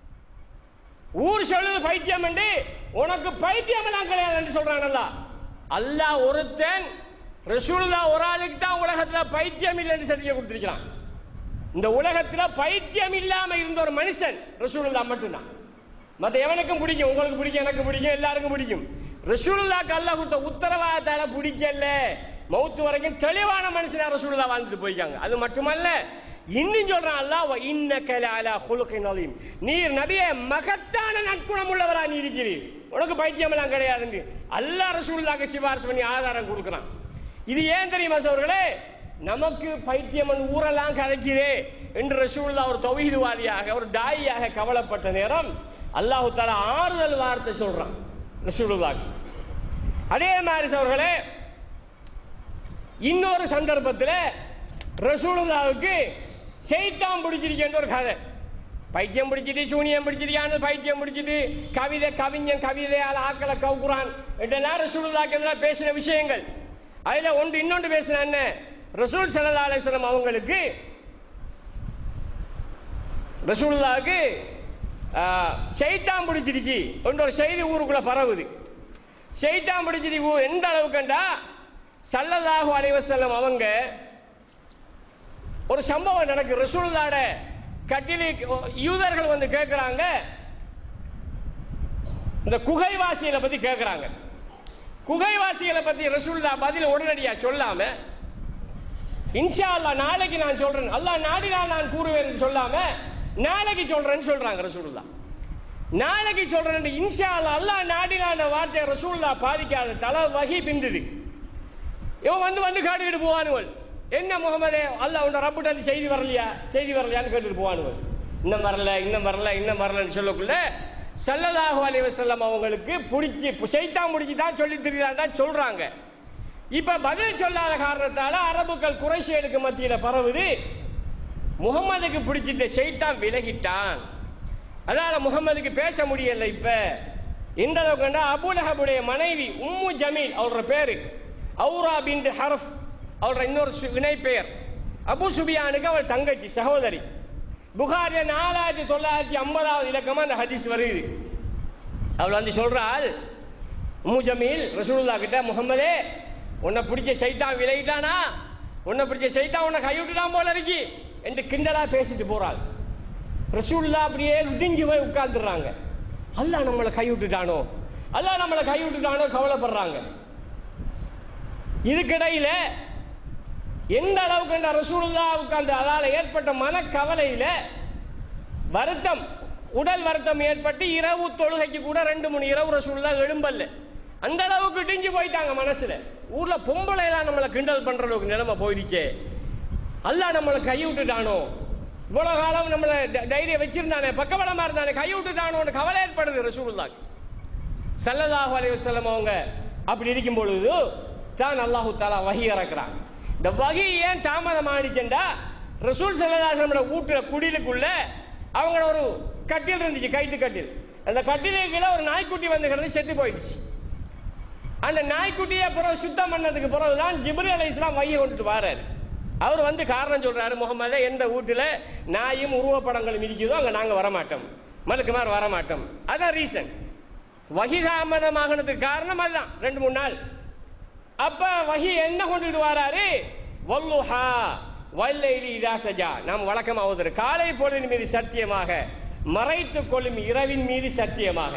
ஊர் சொல்லுது பைத்தியம் என்று உனக்கு பைத்தியம்லாம் கிடையாது என்று சொல்றான் அல்லாஹ் அல்லாஹ் ஒருத்தன் ரசூலுல்லாஹ் ஒரு ஆளுக்கு தான் உலகத்துல பைத்தியம் இல்லைன்னு சர்டிஃபிகேட் கொடுத்திருக்கிறான் இந்த உலகத்துல பைத்தியம் இல்லாம இருந்த ஒரு மனுஷன் ரசூலுல்லாஹ் மட்டும்தான் மத்த எவனுக்கும் பிடிக்கும் உங்களுக்கு பிடிக்கும் எனக்கு பிடிக்கும் எல்லாருக்கும் பிடிக்கும் ரசூலுல்லாஹ்க்கு அல்லாஹ் கொடுத்த உத்தரவாதத்தால பிடிக்கல மௌத்து வரைக்கும் தெளிவான மனுஷனா ரசூலுல்லாஹ் வாழ்ந்துட்டு போய்க்காங்க அது மட்டுமல்ல இன்னும் சொல்றான் அல்லாஹ் வ இன்னக லஅலா ஹுலுகின் அலீம் நீர் நபியே மகத்தான நற்குணம் உள்ளவரா நீ இருக்கிறீர் உனக்கு பைத்தியம் எல்லாம் கிடையாதுன்னு அல்லாஹ் ரசூலுல்லாஹ்க்கு சிபாரிசு பண்ணி ஆதாரம் கொடுக்குறான் இது ஏன் தெரியுமா சோர்களே நமக்கு பைத்தியமன் ஊரெல்லாம் கதைக்குதே என்று ரசூல்லா ஒரு தௌஹீதுவாதியாக ஒரு தாயியாக கவலைப்பட்ட நேரம் அல்லாஹு தாலா ஆறுதல் வார்த்தை சொல்றான் ரசூலுல்லாஹ் அதே மாதிரி சோர்களே இன்னொரு சந்தர்ப்பத்தில் ரசூலுல்லாவுக்கு செய்தான் பிடிச்சிருக்கேன் ஒரு கதை பைத்தியம் பிடிச்சிட்டு சூனியம் பிடிச்சிருக்கான்னு பைத்தியம் பிடிச்சிட்டு கவிதை கவிஞன் கவிதையால் ஆக்களை கவுக்குறான் இதெல்லாம் ரசூலுல்லாக்கு எதிராக பேசின விஷயங்கள் அதுல ஒன்று இன்னொன்று பேசின என்ன ரசூல் சல்லா அலிஸ்லாம் அவங்களுக்கு ரசூலுல்லாவுக்கு செய்தான் பிடிச்சிருக்கு என்ற ஒரு செய்தி ஊருக்குள்ள பரவுது செய்தான் பிடிச்சிருக்கு ஊ- எந்த அளவுக்குண்டா சல்லல்லாஹு அலைஹி வஸல்லம் அவங்க ஒரு சம்பவம் நடக்கு ரசூலுல்லாட கட்டிலி யூதர்கள் வந்து கேட்குறாங்க இந்த குகைவாசிகளை பத்தி கேட்குறாங்க குகைவாசிகளை பத்தி ரசூலுல்லா பதில் உடனடியா சொல்லாம இன்ஷா அல்லாஹ் நாளைக்கு நான் சொல்றேன் அல்லாஹ் நாடினால் நான் கூறுவேன் சொல்லாம நாளைக்கு சொல்றேன்னு சொல்றாங்க ரசூலுல்லா நாளைக்கு சொல்றேன் இன்ஷா அல்லாஹ் அல்லாஹ் நாடினால் அந்த வார்த்தையை ரசூலுல்லா பாதிக்காத தலை வகி பிந்துது இவன் வந்து வந்து காட்டிக்கிட்டு போவானுவல் என்ன முகமதே அல்லாஹ் உன்ட ரப்புட்ட வந்து செய்தி வரலையா செய்தி வரலையான்னு கேட்டுட்டு போவானுவல் இன்னும் வரல இன்னும் வரல இன்னும் வரலன்னு சொல்லக்குள்ள ஸல்லல்லாஹு அலைஹி வஸல்லம் அவங்களுக்கு பிடிச்சி செய்தான் பிடிச்சி தான் சொல்லி தெரியாதா சொல்றாங்க இப்ப பதில் சொல்லாத காரணத்தால அரபுக்கள் குறைஷியலுக்கு மத்தியில பரவுது முகமதுக்கு பிடிச்சிட்ட செய்தான் விலகிட்டான் அதனால முகமதுக்கு பேச முடியல இப்ப இந்த அளவுக்கு அபுலஹபுடைய மனைவி உம்மு ஜமீல் அவரோட பேரு அவுரா பின் ஹரஃப் அவரோட இன்னொரு சு- வினை பெயர் அபு சுபியானுக்கு அவள் தங்கச்சி சகோதரி புகாரில நாலாயிரத்தி தொள்ளாயிரத்தி ஐம்பதாவது இலக்கமா அந்த ஹதீஸ் வருது அவள் வந்து சொல்றாள் உம்மு ஜமீல் ரசூலுல்லா கிட்ட முகமதே உன்னை பிடிச்ச சைத்தான் விலகிட்டானா உன்னை பிடிச்ச சைத்தான் உன்னை கைவிட்டுட்டான் போல இருக்கு என்று கிண்டலா பேசிட்டு போறாள் ரசூலுல்லா அப்படியே இடிஞ்சு போய் உட்கார்ந்துடுறாங்க அல்லாஹ் நம்மளை கைவிட்டுட்டானோ அல்லாஹ் நம்மளை கைவிட்டுட்டானோ கவலைப்படுறாங்க இதுக்கிடையில எந்த அளவுக்கு அந்த ரசூலுல்லாவுக்கு அந்த அதால ஏற்பட்ட மனக்கவலையில வருத்தம் உடல் வருத்தம் ஏற்பட்டு இரவு தொழுகைக்கு கூட ரெண்டு மூணு இரவு ரசூலுல்லா எழும்பல்ல அந்த அளவுக்கு இடிஞ்சு போயிட்டாங்க மனசுல ஊர்ல பொம்பளை எல்லாம் நம்மளை கிண்டல் பண்ற அளவுக்கு நிலைமை போயிடுச்சே அல்லாஹ் நம்மளை கை விட்டுட்டானோ இவ்வளவு காலம் நம்மளை த- தைரியம் வச்சிருந்தானே பக்கபலமா இருந்தானே கை விட்டுட்டானோன்னு கவலை ஏற்படுது ரசூலுல்லாக்கு சல்லல்லாஹு அலைஹி வஸல்லம் அவங்க அப்படி இருக்கும் பொழுது தான் அல்லாஹு தாலா வஹி இறக்குறான் இந்த வகி ஏன் தாமதம் ஆனிச்சுண்டா ரசூல் சல்லல்லாஹு வீட்டுல குடிலுக்குள்ள அவங்க ஒரு கட்டில் இருந்துச்சு கைத்து கட்டில் அந்த கட்டிலுக்கு கீழே ஒரு நாய்க்குட்டி வந்து கிடந்து செத்து போயிடுச்சு அந்த நாய்க்குட்டியை பிறகு சுத்தம் பண்ணதுக்கு பிறகு தான் ஜிப்ரி அலை இஸ்லாம் வைய கொண்டுட்டு வராரு அவர் வந்து காரணம் சொல்றாரு முகமது எந்த வீட்டுல நாயும் உருவப்படங்களும் இருக்குதோ அங்க நாங்க வரமாட்டோம் மலுக்குமார் வரமாட்டோம் அதான் ரீசன் வகி தாமதமாகனதுக்கு காரணம் அதுதான் ரெண்டு மூணு நாள் அப்ப வகி என்ன கொண்டுட்டு வராரு வல்லுஹா வல்லைலி இதா சஜா நாம் வழக்கமா ஓதுற காலை பொழுதின் மீது சத்தியமாக மறைத்துக் கொள்ளும் இரவின் மீது சத்தியமாக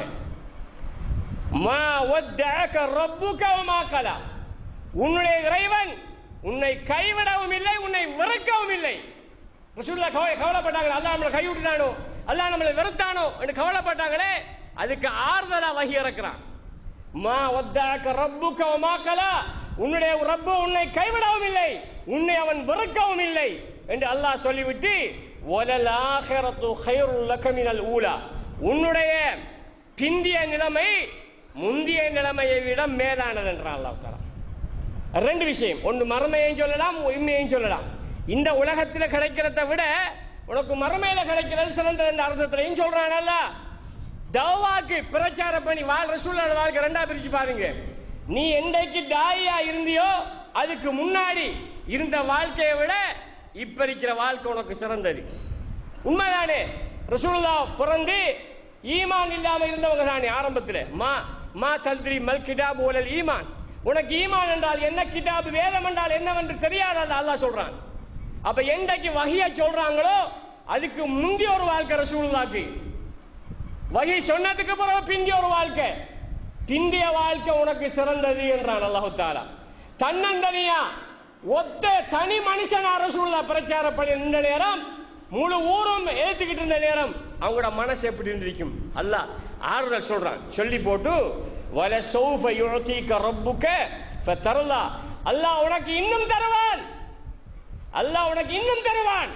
மா வத்தஅக ரப்புக வமா கலா உன்னுடைய இறைவன் உன்னை கைவிடவும் இல்லை உன்னை வெறுக்கவும் இல்லை ரசூலுல்லா கவலை கவலைப்பட்டாங்க அல்லாஹ் நம்மளை கை விட்டுட்டானோ அல்லாஹ் நம்மளை வெறுத்தானோ என்று கவலைப்பட்டாங்களே அதுக்கு ஆறுதலா வகி இறக்குறான் மா வத்தஅக ரப்புக வமா கலா உன்னுடைய ரப்பு உன்னை கைவிடவும் இல்லை உன்னை அவன் வெறுக்கவும் இல்லை என்று அல்லாஹ் சொல்லிவிட்டு வலல் ஆஹிரத்து கைருல் லக மினல் ஊலா உன்னுடைய பிந்திய நிலைமை முந்திய நிலைமையை விட மேலானது என்றான் அல்லாஹ் தஆலா ரெண்டு விஷயம் ஒன்று மறுமையையும் சொல்லலாம் உண்மையையும் சொல்லலாம் இந்த உலகத்துல கிடைக்கிறத விட உனக்கு மறுமையில கிடைக்கிறது சிறந்தது என்ற அர்த்தத்திலையும் சொல்றானல்ல தவாக்கு பிரச்சார பண்ணி வாழ் ரசூலோட வாழ்க்கை ரெண்டா பிரிச்சு பாருங்க நீ என்றைக்கு தாயா இருந்தியோ அதுக்கு முன்னாடி இருந்த வாழ்க்கையை விட இப்ப இருக்கிற வாழ்க்கை உனக்கு சிறந்தது உண்மைதானே ரசூலுல்லா பிறந்து ஈமான் இல்லாம இருந்தவங்க தானே ஆரம்பத்துல மா மா தல்திரி மல் கிதாப் ஓலல் ஈமான் உனக்கு ஈமான் என்றால் என்ன கிதாப் வேதம் என்றால் என்னவென்று தெரியாத அல்லாஹ் சொல்றான் அப்ப என்றைக்கு வகிய சொல்றாங்களோ அதுக்கு முந்தைய ஒரு வாழ்க்கை ரசூலுல்லாக்கு வகி சொன்னதுக்கு பிறகு பிந்திய ஒரு வாழ்க்கை பிந்திய வாழ்க்கை உனக்கு சிறந்தது என்றான் அல்லாஹு தாலா தன்னந்தனியா ஒத்த தனி மனுஷன் அரசுள்ள பிரச்சாரம் பண்ணி நின்ற நேரம் முழு ஊரும் ஏத்துக்கிட்டு இருந்த நேரம் அவங்களோட மனசு எப்படி இருந்திருக்கும் அல்லாஹ் ஆறுதல் சொல்றான் சொல்லி போட்டு வல சௌஃப யுழத்தீக்க ரப்புக்க ஃபதர்லா அல்லாஹ் உனக்கு இன்னும் தருவான் அல்லாஹ் உனக்கு இன்னும் தருவான்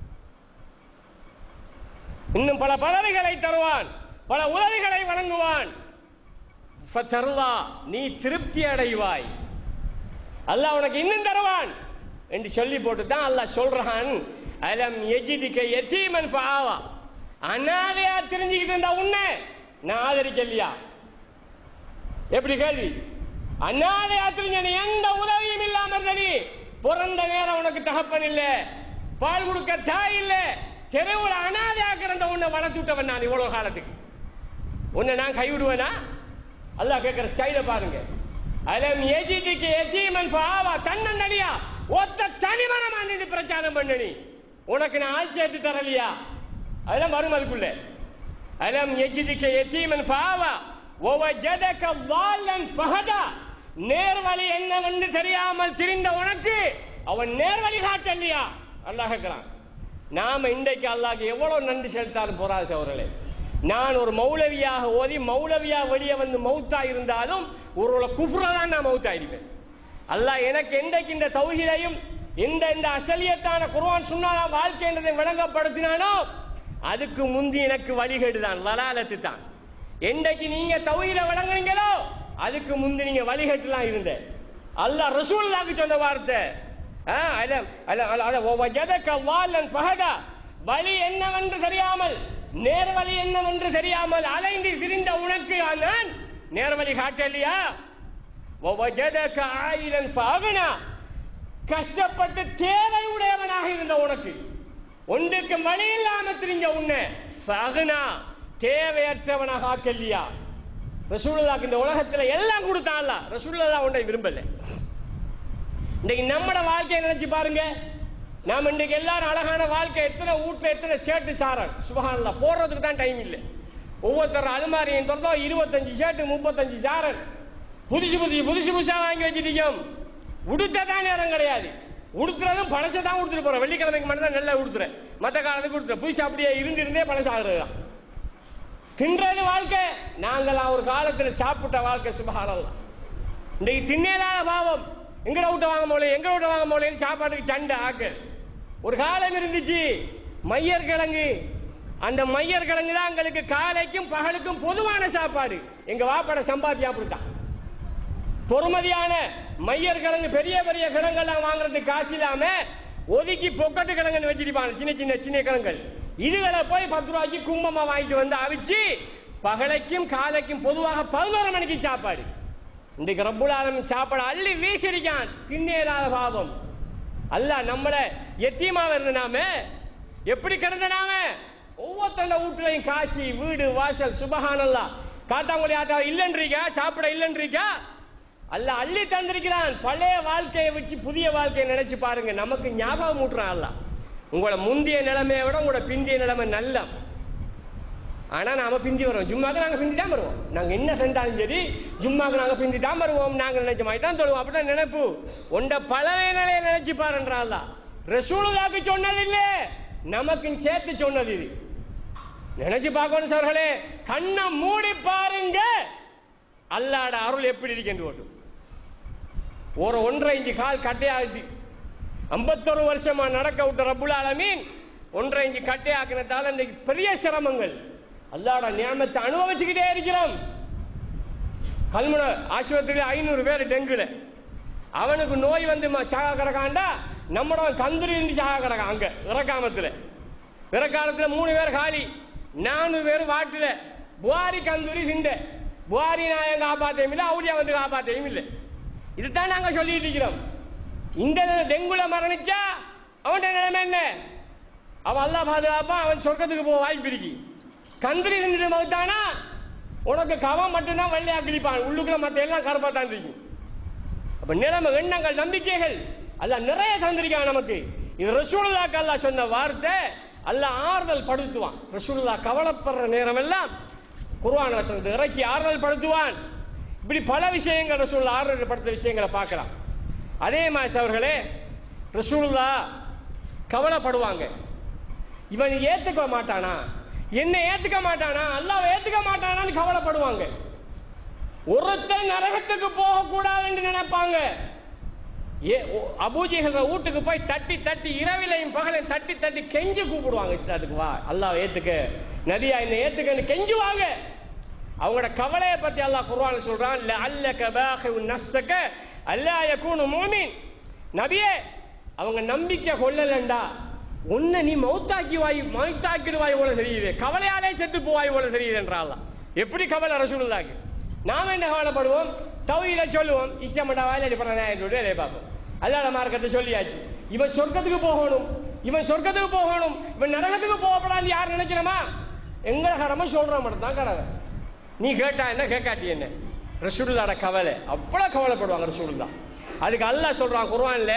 இன்னும் பல பதவிகளை தருவான் பல உதவிகளை வழங்குவான் ஃபதர்லா நீ திருப்தி அடைவாய் அல்லாஹ் உனக்கு இன்னும் தருவான் என்று சொல்லி போட்டு தான் அல்லாஹ் சொல்றான் அலம் எஜிதிக்க எத்தீமன் ஃபாவா அனாதையா தெரிஞ்சுக்கிட்டு இருந்தா உன்னை நான் ஆதரிக்கலையா எப்படி கேள்வி அனாதையா தெரிஞ்ச நீ எந்த உதவியும் இல்லாம இருந்த நீ பிறந்த நேரம் உனக்கு தகப்பன் இல்ல பால் கொடுக்க தாய் இல்ல தெருவில் அனாதையா கிடந்த உன்னை வளர்த்து விட்டவன் நான் இவ்வளவு காலத்துக்கு உன்னை நான் கைவிடுவேனா அல்லாஹ் கேட்கிற ஸ்டைல பாருங்க அலம் எஜிதிக்கு எத்தீமன் ஃபாவா தன்னந்தனியா ஒத்த தனிமனமா நின்று பிரச்சாரம் பண்ண நீ உனக்கு நான் ஆள் சேர்த்து தரலையா அதெல்லாம் வரும் அதுக்குள்ள அலம் எஜிதிக்க எத்தீமன் ஃபாவா ஒவஜதக வாலன் ஃபஹதா நேர்வழி என்னவென்று தெரியாமல் திரிந்த உனக்கு அவன் நேர்வழி காட்டலையா அல்லாஹ் கேட்கிறான் நாம இன்றைக்கு அல்லாஹ்க்கு எவ்வளவு நன்றி செலுத்தாலும் போறாது சவர்களே நான் ஒரு மௌலவியாக ஓதி மௌலவியா வெளியே வந்து மௌத்தா இருந்தாலும் ஒரு குஃப்ரா தான் நான் மௌத்தா இருப்பேன் அல்லாஹ் எனக்கு என்றைக்கு இந்த தௌஹீதையும் இந்த இந்த அசலியத்தான குர்ஆன் சுன்னான வாழ்க்கை என்றதை விளங்கப்படுத்தினானோ அதுக்கு முந்தி எனக்கு வழிகேடு தான் வலாலத்து தான் என்றைக்கு நீங்க தௌஹீத விளங்குனீங்களோ அதுக்கு முந்தி நீங்க வழிகேட்டுலாம் இருந்த அல்லாஹ் ரசூலுல்லாஹ்க்கு சொன்ன வார்த்தை ஆ, அல- அல- அல- அல- வஜதக வாலன் ஃபஹதா. வழி என்னவென்று தெரியாமல் நேர்வழி என்னவென்று தெரியாமல் அலைந்து திரிந்த உனக்கு நான் நேர்வழி காட்டலையா وَوَجَدَكَ عَائِلًا فَأَغْنَى கஷ்டப்பட்டு தேவை உடையவனாக இருந்த உனக்கு ஒன்றுக்கு வழி இல்லாம திரிஞ்ச உன்னை ஃபஅக்னா தேவையற்றவனாக ஆக்கலையா ரசூலுல்லாஹ்க்கு இந்த உலகத்துல எல்லாம் கொடுத்தான்ல ரசூலுல்லாஹ் உன்னை விரும்பல இன்னைக்கு நம்மட வாழ்க்கையை நினைச்சு பாருங்க நாம இன்னைக்கு எல்லாரும் அழகான வாழ்க்கை எத்தனை வீட்டுல எத்தனை ஷர்ட் சாரன் சுபஹானல்லா போடுறதுக்கு தான் டைம் இல்லை ஒவ்வொருத்தர் அலுமாரியும் திறந்தோம் இருபத்தஞ்சு ஷர்ட் முப்பத்தஞ்சு சாரன் புதுசு புதுசு புதுசு புதுசா வாங்கி வச்சிருக்கோம் உடுத்த தான் நேரம் கிடையாது உடுத்துறதும் பழசை தான் உடுத்துட்டு போறோம் வெள்ளிக்கிழமைக்கு மட்டும் தான் நல்லா உடுத்துறேன் மற்ற காலத்துக்கு உடுத்துறேன் புதுசு அப்படியே இருந்திருந்தே பழசாகிறது தான் தின்றது வாழ்க்கை நாங்களாம் ஒரு காலத்துல சாப்பிட்ட வாழ்க்கை சுபஹானல்லா இன்றைக்கு திண்ணேலாத பாவம் எங்கட விட்ட வாங்க போல எங்க விட்ட வாங்க போலேன்னு சாப்பாட்டுக்கு சண்டை ஆக்கு ஒரு காலம் இருந்துச்சு மையர் கிழங்கு அந்த மையர் கிழங்கு தான் எங்களுக்கு காலைக்கும் பகலுக்கும் பொதுவான சாப்பாடு எங்க வாப்பாட சம்பாத்தியம் அப்படித்தான் பொறுமதியான மையர் கிழங்கு பெரிய பெரிய கிழங்கெல்லாம் வாங்குறதுக்கு காசு இல்லாம ஒதுக்கி பொக்கட்டு கிழங்குன்னு வச்சிருப்பாங்க சின்ன சின்ன சின்ன கிழங்குகள் இதுகளை போய் பத்து ரூபாய்க்கு கும்பமா வாங்கிட்டு வந்து அவிச்சு பகலைக்கும் காலைக்கும் பொதுவாக பதினோரு மணிக்கு சாப்பாடு இன்றைக்கு ரப்புல் ஆலமின் சாப்பாடு அள்ளி வீசிருக்கான் திண்ணேராத பாவம் அல்லாஹ் நம்மள எத்தியமாக இருந்த நாம எப்படி கிடந்த நாம ஒவ்வொருத்தண்ட வீட்டுலையும் காசி வீடு வாசல் சுபஹானல்லா காட்டாங்குடி ஆட்டா இல்லைன்றீங்க சாப்பிட இல்லைன்றீங்க அல்லாஹ் அள்ளி தந்திருக்கிறான் பழைய வாழ்க்கையை வச்சு புதிய வாழ்க்கையை நினைச்சு பாருங்க நமக்கு ஞாபகம் ஊட்டுறான் அல்லாஹ் உங்களோட முந்தைய நிலைமையை விட உங்களோட பிந்திய நிலைமை நல்ல ஆனா நாம பிந்தி வரோம் ஜும்மாக்கு நாங்க பிந்தி தான் வருவோம் நாங்க என்ன செஞ்சாலும் சரி ஜும்மாக்கு நாங்க பிந்தி தான் வருவோம் நாங்க நினைச்ச மாதிரி தான் தொழுவோம் அப்படிதான் நினைப்பு உண்ட பழைய நிலையை நினைச்சு பாருன்றாள் ரசூலுல்லாக்கு சொன்னது இல்ல நமக்கும் சேர்த்து சொன்னது இது நினைச்சு பார்க்கணும் சார்களே கண்ணை மூடி பாருங்க அல்லாட அருள் எப்படி இருக்கின்ற ஓட்டு ஒரு ஒன்றரை இஞ்சு கால் கட்டையாகுது ஐம்பத்தொரு வருஷமா நடக்க விட்ட ரப்புல் ஆலமீன் ஒன்றரை இஞ்சு கட்டையாக்குனதால இன்னைக்கு பெரிய சிரமங்கள் அல்லாட நியமத்தை அனுபவிச்சுக்கிட்டே இருக்கிறோம் கல்முனை ஆஸ்பத்திரியில் ஐநூறு பேர் டெங்குல அவனுக்கு நோய் வந்து ம- சாக கிடக்காண்டா நம்மளோட கந்திரி இருந்து சாக கிடக்கான் அங்க இறக்காமத்துல பிறக்காலத்துல மூணு பேர் காலி நானூறு பேர் வாட்டுல புகாரி கந்தூரி சிண்ட புகாரி நாயம் காப்பாத்தையும் இல்லை அவுடியா வந்து காப்பாத்தையும் இல்லை இதுதான் நாங்க சொல்லிட்டு இருக்கிறோம் இந்த டெங்குல மரணிச்சா அவன்கிட்ட நிலைமை என்ன அவன் அல்லாஹ் பாதுகாப்பான் அவன் சொர்க்கத்துக்கு போக வாய்ப்பு இருக்கு கந்திரி நின்று மகுத்தானா உனக்கு கவம் மட்டும்தான் வெள்ளையா கிழிப்பான் உள்ளுக்குள்ள மத்த எல்லாம் கருப்பா தான் இருக்கும் அப்ப நிலைமை எண்ணங்கள் நம்பிக்கைகள் அல்லாஹ் நிறைய தந்திருக்கான் நமக்கு இது ரசூலுல்லாக்கு அல்லாஹ் சொன்ன வார்த்தை அல்லாஹ் ஆறுதல் படுத்துவான் ரசூலுல்லா கவலைப்படுற நேரம் எல்லாம் குர்ஆன் வசனத்தை இறக்கி ஆறுதல் படுத்துவான் இப்படி பல விஷயங்கள் ரசூலுல்லா ஆறுதல் படுத்த விஷயங்களை பார்க்கலாம் அதே மாதிரி அவர்களே ரசூலுல்லா கவலைப்படுவாங்க இவன் ஏத்துக்க மாட்டானா என்ன ஏத்துக்க மாட்டானா அல்லாஹ் ஏத்துக்க மாட்டானான்னு கவலைப்படுவாங்க ஒருத்தன் நரகத்துக்கு போக கூடாதுன்னு நினைப்பாங்க ஏ ஓ- அபூஜிகள வீட்டுக்கு போய் தட்டி தட்டி இரவிலையும் பகலையும் தட்டி தட்டி கெஞ்சி கூப்பிடுவாங்க இஸ்லாத்துக்கு வா அல்லாஹ் ஏத்துக்க நதியா என்ன ஏத்துக்கன்னு கெஞ்சுவாங்க அவங்களோட கவலையை பத்தி அல்லாஹ் குர்ஆன்ல சொல்றான் லஅல்லக பாஹிஉ நஃப்ஸக அல்லா யகூனு முஃமின் நபியே அவங்க நம்பிக்கை கொள்ளலண்டா உன்னை நீ மௌத்தாக்கி வாய் மௌத்தாக்கிடுவாய் போல தெரியுது கவலையாலே செத்து போவாய் போல தெரியுது என்றால் எப்படி கவலை ரசூலுல்லாஹ்க்கு நாம என்ன கவலைப்படுவோம் தௌஹீத சொல்லுவோம் இஷ்டமட்டா வாயில அடிப்பறேன் சொல்லிட்டு அதை பார்ப்போம் அல்லாத மார்க்கத்தை சொல்லியாச்சு இவன் சொர்க்கத்துக்கு போகணும் இவன் சொர்க்கத்துக்கு போகணும் இவன் நரகத்துக்கு போகப்படாது யார் நினைக்கிறோமா எங்களை கடமை சொல்ற மட்டும் தான் கடமை நீ கேட்டா என்ன கேட்காட்டி என்ன ரசூலுல்லாட கவலை அவ்வளவு கவலைப்படுவாங்க ரசூலுல்லா அதுக்கு அல்லாஹ் சொல்றான் குர்ஆன்ல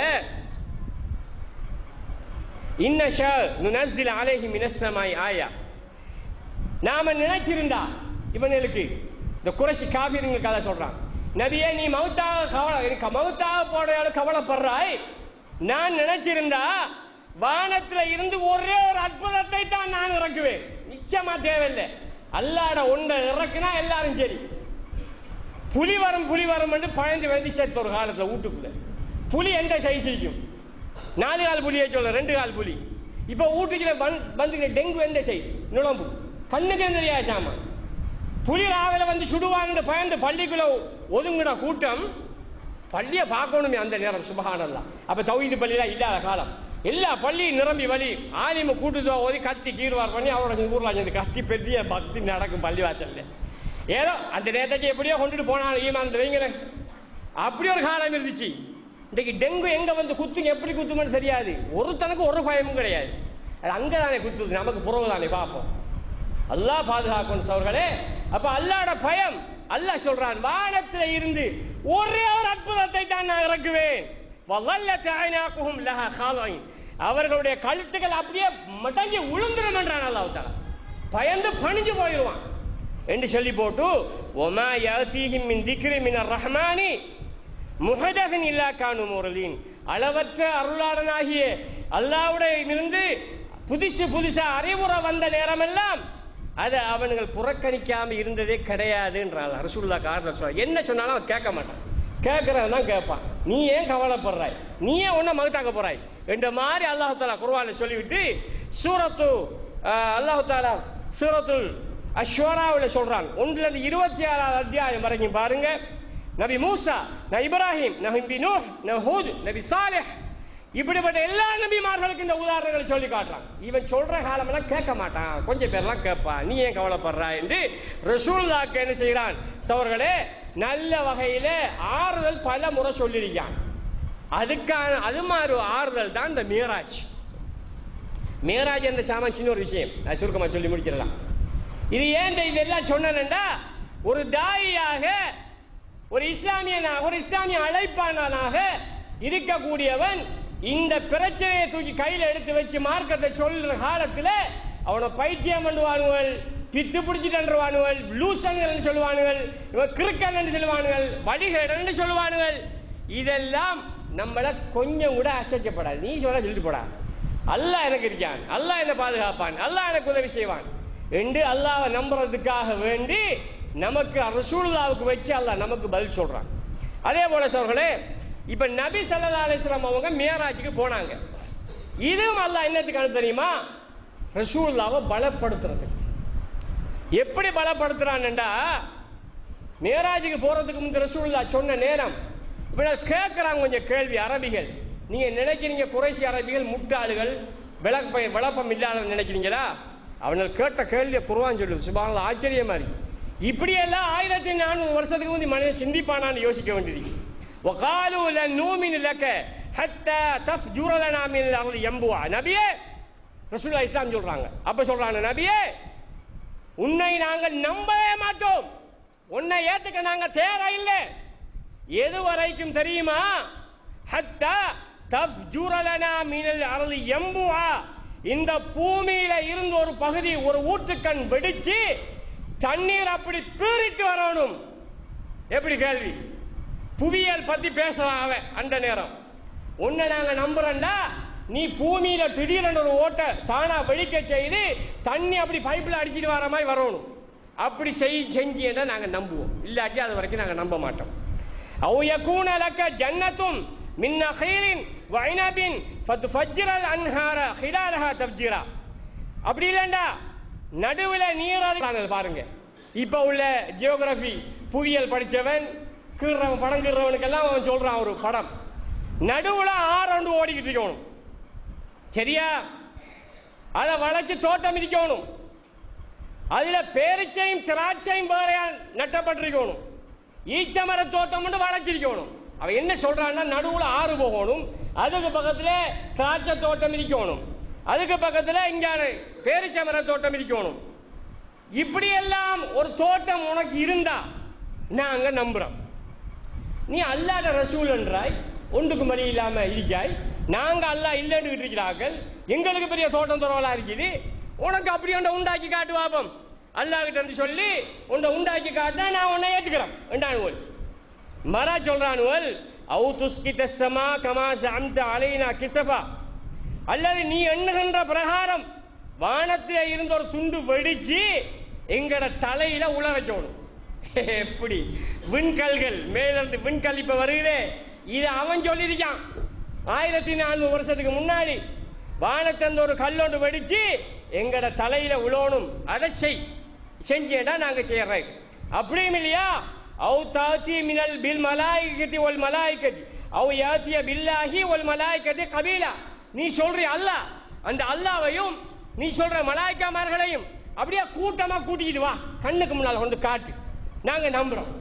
இன்ன ஷா நுனஸ்ஸில் அலைஹி மினஸ் ஸமாய் ஆயா நாம நினைச்சிருந்தா இவனுக்கு இந்த குறைசி காபீருங்க கதை சொல்றான் நபியே நீ மௌத்தாக கவலை எனக்கு மௌத்தாக போடையாலும் கவலைப்படுறாய் நான் நினைச்சிருந்தா வானத்துல இருந்து ஒரே ஒரு அற்புதத்தை தான் நான் இறக்குவேன் நிச்சயமா தேவையில்லை அல்லாட ஒன்றை இறக்குனா எல்லாரும் சரி புலி வரும் புலி வரும் என்று பழந்து வந்து சேர்த்து ஒரு காலத்துல வீட்டுக்குள்ள புலி எந்த சைஸ் இருக்கும் நாலு கால் புலியை சொல்ல ரெண்டு கால் புலி இப்ப வீட்டுக்குள்ள வந்து டெங்கு எந்த சைஸ் நுழம்பு கண்ணுக்கு தெரியாது சாமா புலி ராவில வந்து சுடுவான்னு பயந்து பள்ளிக்குள்ள ஒதுங்கின கூட்டம் பள்ளியை பார்க்கணுமே அந்த நேரம் சுபகானல்லாம் அப்ப தௌஹீது பள்ளியெல்லாம் இல்லாத காலம் எல்லா பள்ளியும் நிரம்பி வழி ஆலிம கூட்டுதோ ஓதி கத்தி கீழ்வார் பண்ணி அவரோட ஊர்ல அஞ்சு கத்தி பெரிய பக்தி நடக்கும் பள்ளி வாசல்ல ஏதோ அந்த நேரத்துக்கு எப்படியோ கொண்டுட்டு போனாலும் ஈமான் வைங்களேன் அப்படி ஒரு காலம் இருந்துச்சு இன்னைக்கு டெங்கு எங்க வந்து குத்துங்க எப்படி குத்துமன்னு தெரியாது ஒருத்தனுக்கு ஒரு பயமும் கிடையாது அது அங்க தானே குத்துது நமக்கு புறவு தானே பார்ப்போம் அல்லாஹ் பாதுகாக்கணும் சோர்களே அப்ப அல்லாஹ்ட பயம் அல்லாஹ் சொல்றான் வானத்துல இருந்து ஒரே ஒரு அற்புதத்தை தான் நான் இறக்குவேன் வல்லல்லத் அய்னாகுஹும் லஹா காலைன் அவர்களுடைய கழுத்துகள் அப்படியே மடங்கி உளுந்துடும் என்றான் அல்லாஹ் தஆலா பயந்து பணிஞ்சு போயிடுவான் என்று சொல்லி போட்டு ஒமா யஅதீஹிம் மின் திக்ரி மினர் ரஹ்மானி முஹதசன் இல்லா கானு முரலீன் அளவற்ற அருளாளனாகிய அல்லாவுடைய இருந்து புதுசு புதுசா அறிவுரை வந்த நேரமெல்லாம் அதை அவனுங்கள் புறக்கணிக்காம இருந்ததே கிடையாதுன்றான் ரசூல்லா காரணம் சொல்ல என்ன சொன்னாலும் அவன் கேட்க மாட்டான் கேட்கறவன் தான் கேட்பான் நீ ஏன் கவலைப்படுறாய் நீ ஏன் ஒன்ன மகத்தாக்க போறாய் என்ற மாதிரி அல்லாஹ் தாலா குர்வான சொல்லிவிட்டு சூரத்து ஆஹ், அல்லாஹ் தாலா சூரத்துல் அஷ்வராவில் சொல்றான் ஒன்றுல இருந்து இருபத்தி ஆறாவது அத்தியாயம் வரைக்கும் பாருங்க நபி மூசா நபி இப்ராஹிம் நபி நூஹ் நபி ஹூத் நபி சாலிஹ் இப்படிப்பட்ட எல்லா நபிமார்களுக்கும் இந்த உதாரணங்களை சொல்லி காட்டுறான் இவன் சொல்ற காலமெல்லாம் கேட்க மாட்டான் கொஞ்சம் பேர்லாம் கேட்பான் நீ ஏன் கவலைப்படுறா என்று ரசூல்லாக்கு என்ன செய்கிறான் சவர்களே நல்ல வகையில ஆறுதல் பல முறை சொல்லியிருக்கான் அதுக்கான அது மாதிரி ஒரு ஆறுதல் தான் இந்த மீராஜ் மீராஜ் என்ற சாமான் சின்ன ஒரு விஷயம் நான் சுருக்கமா சொல்லி முடிச்சிடலாம் இது ஏன் இந்த இதெல்லாம் சொன்னேன்டா ஒரு தாயியாக ஒரு இஸ்லாமியனாக ஒரு இஸ்லாமிய அழைப்பாளனாக இருக்கக்கூடியவன் இந்த பிரச்சனையை தூக்கி கையில் எடுத்து வச்சு மார்க்கத்தை சொல்ற காலத்தில் அவனை பைத்தியம் பண்ணுவானுகள் பித்து பிடிச்சிட்டு லூசங்கள் சொல்லுவானுகள் இவன் கிறுக்கன் சொல்லுவானுகள் வழிகேடன் சொல்லுவானுகள் இதெல்லாம் நம்மள கொஞ்சம் கூட அசைக்கப்படாது நீ சொல்ல சொல்லிட்டு போடா அல்லாஹ் எனக்கு இருக்கான் அல்லாஹ் என்ன பாதுகாப்பான் அல்லாஹ் எனக்கு உதவி செய்வான் என்று அல்லாஹ்வை நம்புறதுக்காக வேண்டி நமக்கு ரசூலுல்லாவுக்கு வச்சு அல்லாஹ் நமக்கு பதில் சொல்றான் அதே போல சோர்களே இப்ப நபி ஸல்லல்லாஹு அலைஹி வஸல்லம் அவங்க மியராஜுக்கு போனாங்க இதுவும் அல்லாஹ் என்னத்துக்கு அனுப்பு தெரியுமா ரசூலுல்லாவை பலப்படுத்துறது எப்படி பலப்படுத்துறான்டா மேராஜுக்கு போறதுக்கு முந்தைய ரசூலுல்லா சொன்ன நேரம் இப்ப கேட்கறாங்க கொஞ்சம் கேள்வி அரபிகள் நீங்க நினைக்கிறீங்க குறைசி அரபிகள் முட்டாளுகள் விளப்ப விளப்பம் இல்லாத நினைக்கிறீங்களா அவர்கள் கேட்ட கேள்வியை குருவான் சொல்லுது சுபாங்கள ஆச்சரியமா இருக்கு இப்படியெல்லாம் ஆயிரத்தி நானூறு வருஷத்துக்கு முந்தி மனிதன் சிந்திப்பானான்னு யோசிக்க வேண்டியது وقالوا لن نؤمن لك حتى تفجر لنا من الارض ينبوعا நபியே ரசூலுல்லாஹ் இஸ்லாம் சொல்றாங்க அப்ப சொல்றாங்க நபியே உன்னை நாங்கள் நம்பவே மாட்டோம் உன்னை ஏத்துக்க நாங்க தேவையில்லை எது வரைக்கும் தெரியுமா ஹத்தா தஃப்ஜுரலனா மினல் அர்லி யம்புஆ இந்த பூமியில இருந்து ஒரு பகுதி ஒரு ஊற்றுக்கண் வெடிச்சு தண்ணீர் அப்படி பீறிட்டு வரணும் எப்படி கேள்வி புவியியல் பத்தி பேசலாம் அவன் அந்த நேரம் உன்னை நாங்க நம்புறோம்டா நீ பூமியில திடீரென ஒரு ஓட்டை தானா வெடிக்க செய்து தண்ணி அப்படி பைப்ல அடிச்சிட்டு வர மாதிரி வரணும் அப்படி செய் செஞ்சீங்கன்னா நாங்க நம்புவோம் இல்லாட்டி அது வரைக்கும் நாங்க நம்ப மாட்டோம் அவு யகூன லக்க ஜன்னத்தும் மின் நഖீலின் வைனபின் ஃபத்ஃபஜ்ரல் அன்ஹார ஹிலாலஹா தஃப்ஜீரா அப்படி இல்லைண்டா நடுவுல நீர் பாருங்க இப்ப உள்ள ஜியோகிராஃபி புவியியல் படிச்சவன் கீறவன் படம் கீறவனுக்கெல்லாம் அவன் சொல்றான் ஒரு படம் நடுவுல ஆறண்டு ஓடிக்கிட்டு இருக்கணும் சரியா அதை வளைச்சு தோட்டம் இருக்கணும் அதுல பேரிச்சையும் திராட்சையும் வேறையா நட்டப்பட்டிருக்கணும் ஈச்ச மர தோட்டம் மட்டும் வளைச்சிருக்கணும் அவன் என்ன சொல்றான்னா நடுவுல ஆறு போகணும் அதுக்கு பக்கத்துல திராட்சை தோட்டம் இருக்கணும் அதுக்கு பக்கத்துல இங்க பேரிச்சை மர தோட்டம் இருக்கணும் இப்படியெல்லாம் ஒரு தோட்டம் உனக்கு இருந்தா நாங்க நம்புறோம் நீ அல்லாத ரசூல் என்றாய் ஒன்றுக்கு மணி இல்லாம இருக்காய் நாங்க அல்லா இல்லைன்னு இருக்கிறார்கள் எங்களுக்கு பெரிய தோட்டம் துறவலா இருக்குது உனக்கு அப்படி ஒன்றை உண்டாக்கி காட்டு பாப்போம் அல்லாஹ் கிட்ட இருந்து சொல்லி உன்னை உண்டாக்கி காட்டினா நான் உன்னை ஏத்துக்கிறேன் என்றானுவல் மரா சொல்றானுவல் அவு துஸ்கித சமா கமா சம்த அலைனா கிசபா அல்லது நீ எண்ணுகின்ற பிரகாரம் வானத்திலே இருந்த ஒரு துண்டு வெடிச்சு எங்கட தலையில உள்ள வைக்கணும் எப்படி விண்கல்கள் மேலிருந்து விண்கல் இப்ப வருகிறே இது அவன் சொல்லியிருக்கான் ஆயிரத்தி நானூறு வருஷத்துக்கு முன்னாடி வானத்தந்த ஒரு கல்லொண்டு வெடிச்சு எங்கட தலையில உழணும் அதை செய் செஞ்சேடா நாங்க செய்யறோம் அப்படியும் இல்லையா அவு தாத்தி மினல் பில் மலாய்கதி ஒல் மலாய்கதி அவு யாத்திய பில்லாஹி ஒல் மலாய்கதி கபீலா நீ சொல்ற அல்லாஹ் அந்த அல்லாவையும் நீ சொல்ற மலாய்க்காமார்களையும் அப்படியே கூட்டமா கூட்டிக்கிட்டு வா கண்ணுக்கு முன்னால் வந்து காட்டு நாங்க நம்புறோம்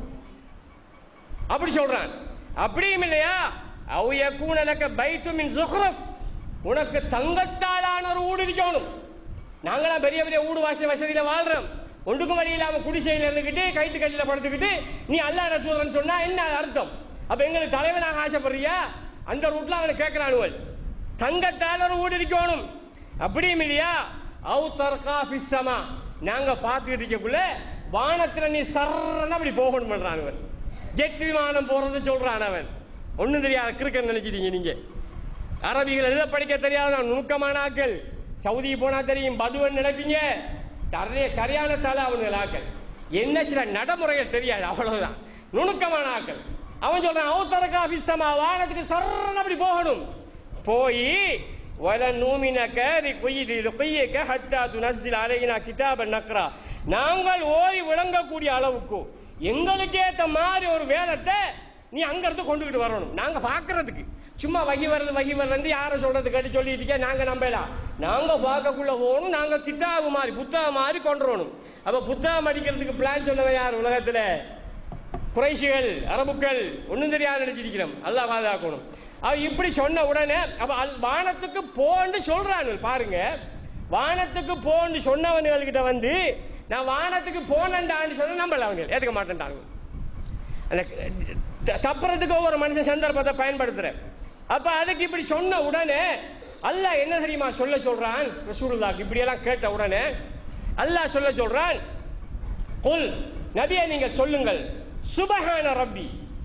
அப்படி சொல்றான் அப்படியும் இல்லையா அவைய கூணலக்க பைத்து மின் சுஹ்ரப் உனக்கு தங்கத்தாலான ஒரு வீடு இருக்கணும் நாங்களாம் பெரிய பெரிய வீடு வாசல் வசதியில வாழ்றோம் ஒன்றுக்கும் வழி இல்லாம குடிசையில இருந்துக்கிட்டு கைத்து கட்டில படுத்துக்கிட்டு நீ அல்லா ரசூலன்னு சொன்னா என்ன அர்த்தம் அப்ப எங்களுக்கு தலைவனாக ஆசைப்படுறியா அந்த ரூட்ல அவனை கேட்கிறானுவல் தங்கத்தால் ஒரு வீடு இருக்கணும் அப்படியும் இல்லையா அவு தர்கா பிஸ்ஸமா நாங்க பார்த்துக்கிட்டு இருக்கக்குள்ள வானத்துல நீ சர்றன்னு அப்படி போகணும் பண்றான் ஜெட் விமானம் போறது சொல்றான் அவன் ஒண்ணும் தெரியாத கிறுக்கன் நினைச்சிட்டீங்க நீங்க அரபிகள் எழுத படிக்க தெரியாத நுணுக்கமான ஆக்கள் சவுதி போனா தெரியும் பதுவன் நினைப்பீங்க சரியா சரியான தலை அவனுங்க ஆக்கள் என்ன சில நடைமுறைகள் தெரியாது அவ்வளவுதான் நுணுக்கமான ஆக்கள் அவன் சொல்றான் அவுத்தரக்கா பிஸ்ஸமா வானத்துக்கு சர்றன்னு அப்படி போகணும் போய் வல நூமினக்க தி குய்யிடி குய்யக்க ஹத்தா துனஸ்ஸில் அலையினா கிதாபன் நக்ரா நாங்கள் ஓய் விளங்கக்கூடிய அளவுக்கு எங்களுக்கு ஏத்த மாதிரி ஒரு வேதத்தை நீ அங்க இருந்து கொண்டுகிட்டு வரணும் நாங்க பாக்குறதுக்கு சும்மா வகி வர்றது வகி வர்றது யாரை சொல்றது கேட்டு சொல்லிட்டு இருக்க நாங்க நம்பலாம் நாங்க பார்க்கக்குள்ள போகணும் நாங்க கித்தாபு மாதிரி புத்தகம் மாதிரி கொண்டு வரணும் அப்ப புத்தகம் அடிக்கிறதுக்கு பிளான் சொன்னவன் யார் உலகத்துல குறைஷிகள் அரபுக்கள் ஒண்ணும் தெரியாது நினைச்சிருக்கிறோம் அல்லாஹ் பாதுகாக்கணும் அவ இப்படி சொன்ன உடனே அப்ப அல் வானத்துக்கு போன்னு சொல்றாங்க பாருங்க வானத்துக்கு போன்னு சொன்னவனுங்கள்கிட்ட வந்து நான் வானத்துக்கு போனேன்டான்னு சொன்ன நம்பல அவங்க ஏத்துக்க மாட்டேன்டாங்க அந்த த- தப்புறதுக்கு ஒவ்வொரு மனுஷன் சந்தர்ப்பத்தை பயன்படுத்துறேன் அப்ப அதுக்கு இப்படி சொன்ன உடனே அல்லாஹ் என்ன தெரியுமா சொல்ல சொல்றான் ரசூலுல்லாஹ்க்கு இப்படி எல்லாம் கேட்ட உடனே அல்லாஹ் சொல்ல சொல்றான் குல் நபியை நீங்கள் சொல்லுங்கள் சுபஹான ரப்பி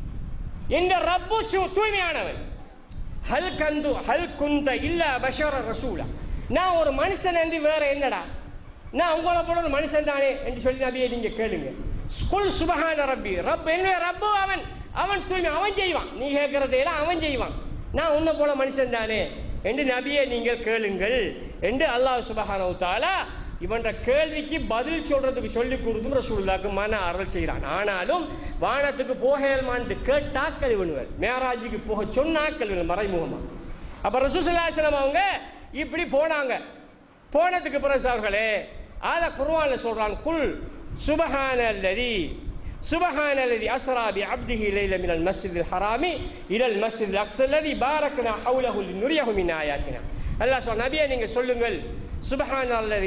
இந்த ரப்பு சு- தூய்மையானவன் ஹல் கந்து ஹல் குந்த இல்ல பஷர ரசூலா நான் ஒரு மனுஷன் என்று வேற என்னடா நான் உங்களை போல ஒரு மனுஷன் தானே என்று சொல்லி நபியை நீங்க கேளுங்க குல் சுபஹான ரப்பி ரப் என்ன ரப்பு அவன் அவன் தூய்மை அவன் செய்வான் நீ கேட்கறதையெல்லாம் அவன் செய்வான் நான் உன்னை போல மனுஷன் தானே என்று நபியை நீங்கள் கேளுங்கள் என்று அல்லாஹ் சுபஹானஹு தஆலா இவன்ற கேள்விக்கு பதில் சொல்றதுக்கு சொல்லி கொடுத்தும் ரசூலுல்லாக்கு மன அருள் செய்கிறான் ஆனாலும் வானத்துக்கு போகேல்மான்னு கேட்டாக்கள் இவனுவர் மேராஜுக்கு போக சொன்னாக்கள் இவன் மறைமுகமா அப்ப ரசூலுல்லாஹி அவங்க இப்படி போனாங்க போனதுக்கு பிறகு அவர்களே ஆத குர்ஆன்ல சொல்றான் குல் சுபஹான அல்லதி سبحان الذي أسرى بعبده ليلا من المسجد الحرام إلى المسجد الأقصى الذي باركنا حوله لنريه من آياتنا الله சொன்ன நபியை நீங்க சொல்லுங்கள் சுபஹான அல்லதி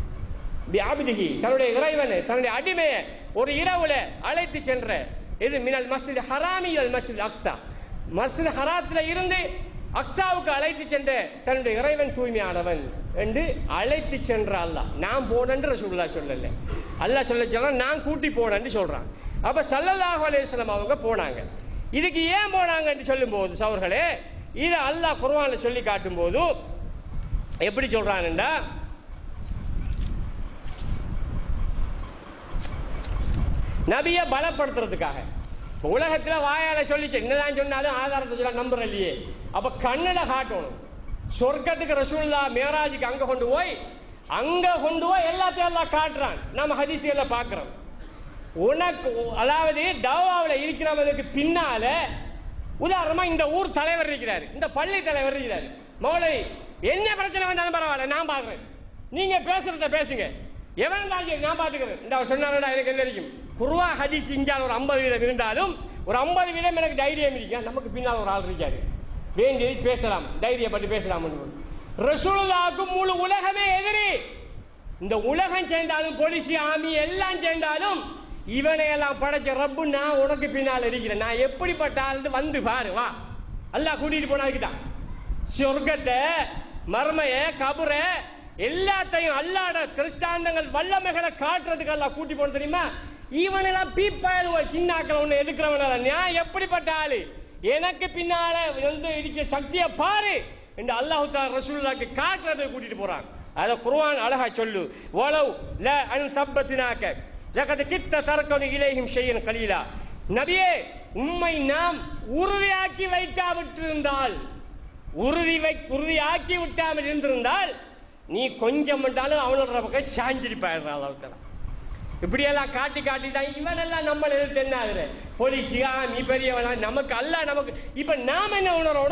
அபிதிகி தன்னுடைய இறைவனை தன்னுடைய அடிமையை ஒரு இரவுல அழைத்து சென்ற இது மினல் மஸ்ஜித் ஹராமி அல் மஸ்ஜித் அக்ஸா மஸ்ஜித் ஹராத்துல இருந்து அக்ஸாவுக்கு அழைத்து சென்ற தன்னுடைய இறைவன் தூய்மையானவன் என்று அழைத்து சென்ற அல்லாஹ் நான் போனேன்னு ரசூலுல்லாஹ் சொல்லல அல்லாஹ் சொல்ல சொல்ல நான் கூட்டி போனேன்னு சொல்றான் அப்ப ஸல்லல்லாஹு அலைஹி வஸல்லம் அவங்க போனாங்க இதுக்கு ஏன் போனாங்கன்னு சொல்லும்போது சவர்களே இதை அல்லாஹ் குர்ஆன்ல சொல்லி காட்டும்போது எப்படி சொல்றான்டா நபியை பலப்படுத்துறதுக்காக இப்ப உலகத்துல வாயால சொல்லிச்சு என்னதான் சொன்னாலும் ஆதாரத்தை சொல்ல நம்புற இல்லையே அப்ப கண்ணுல காட்டணும் சொர்க்கத்துக்கு ரசூல்லா மேராஜுக்கு அங்க கொண்டு போய் அங்க கொண்டு போய் எல்லாத்தையும் எல்லாம் காட்டுறான் நம்ம ஹதீசியல்ல பாக்குறோம் உனக்கு அதாவது டவாவில் இருக்கிறவனுக்கு பின்னால உதாரணமா இந்த ஊர் தலைவர் இருக்கிறாரு இந்த பள்ளி தலைவர் இருக்கிறாரு மௌலவி என்ன பிரச்சனை வந்தாலும் பரவாயில்ல நான் பாக்குறேன் நீங்க பேசுறத பேசுங்க எவன் தான் சரி, நான் பாத்துக்கிறேன் இந்த அவர் சொன்னாருடா எனக்கு என்ன இருக்கும் குருவா ஹதீஸ் இங்கால ஒரு ஐம்பது வீதம் இருந்தாலும் ஒரு ஐம்பது வீதம் எனக்கு தைரியம் இருக்கா நமக்கு பின்னால் ஒரு ஆள் இருக்காரு வேண்டியது பேசலாம் தைரியப்பட்டு பேசலாம் ரசூலுல்லாவுக்கு முழு உலகமே எதிரி இந்த உலகம் சேர்ந்தாலும் போலீஸ் ஆமி எல்லாம் சேர்ந்தாலும் இவனை எல்லாம் படைச்ச ரப்பு நான் உனக்கு பின்னால் இருக்கிறேன் நான் எப்படிப்பட்ட ஆள் வந்து பாரு வா அல்லாஹ் கூட்டிட்டு போனாக்கிட்டான் சொர்க்கத்தை மர்மைய கபுர எல்லாத்தையும் அல்லாட கிறிஸ்தாந்தங்கள் வல்லமைகளை காட்டுறதுக்கு எல்லாம் கூட்டி போன தெரியுமா இவனெல்லாம் பீப்பாயில் சின்னாக்கள் ஒண்ணு எதுக்குறவனால நான் எப்படிப்பட்ட ஆளு எனக்கு பின்னால வந்து இருக்க சக்தியை பாரு என்று அல்லாஹு தாலா ரசூலுல்லாஹ்க்கு காட்டுறதை கூட்டிட்டு போறான் அத குர்ஆன் அழகா சொல்லு வலவ் ல அன் சப்பத்தினாக்க லகத் கித்த தரக்கனு இலைஹிம் ஷையன் கலீலா நபியே உம்மை நாம் உறுதியாக்கி வைக்காவிட்டிருந்தால் உறுதி வை உறுதியாக்கி விட்டாமல் இருந்திருந்தால் நீ கொஞ்சம் மட்டும் அவனோட பக்கம் சாஞ்சிருப்பாயிடுற அளவுக்கு இப்படியெல்லாம் காட்டி காட்டி தான் இவனெல்லாம் நம்ம எதிர்த்து என்ன ஆகுற போலீஸ் நீ பெரியவனா நமக்கு அல்ல நமக்கு இப்ப நாம என்ன உணரணும்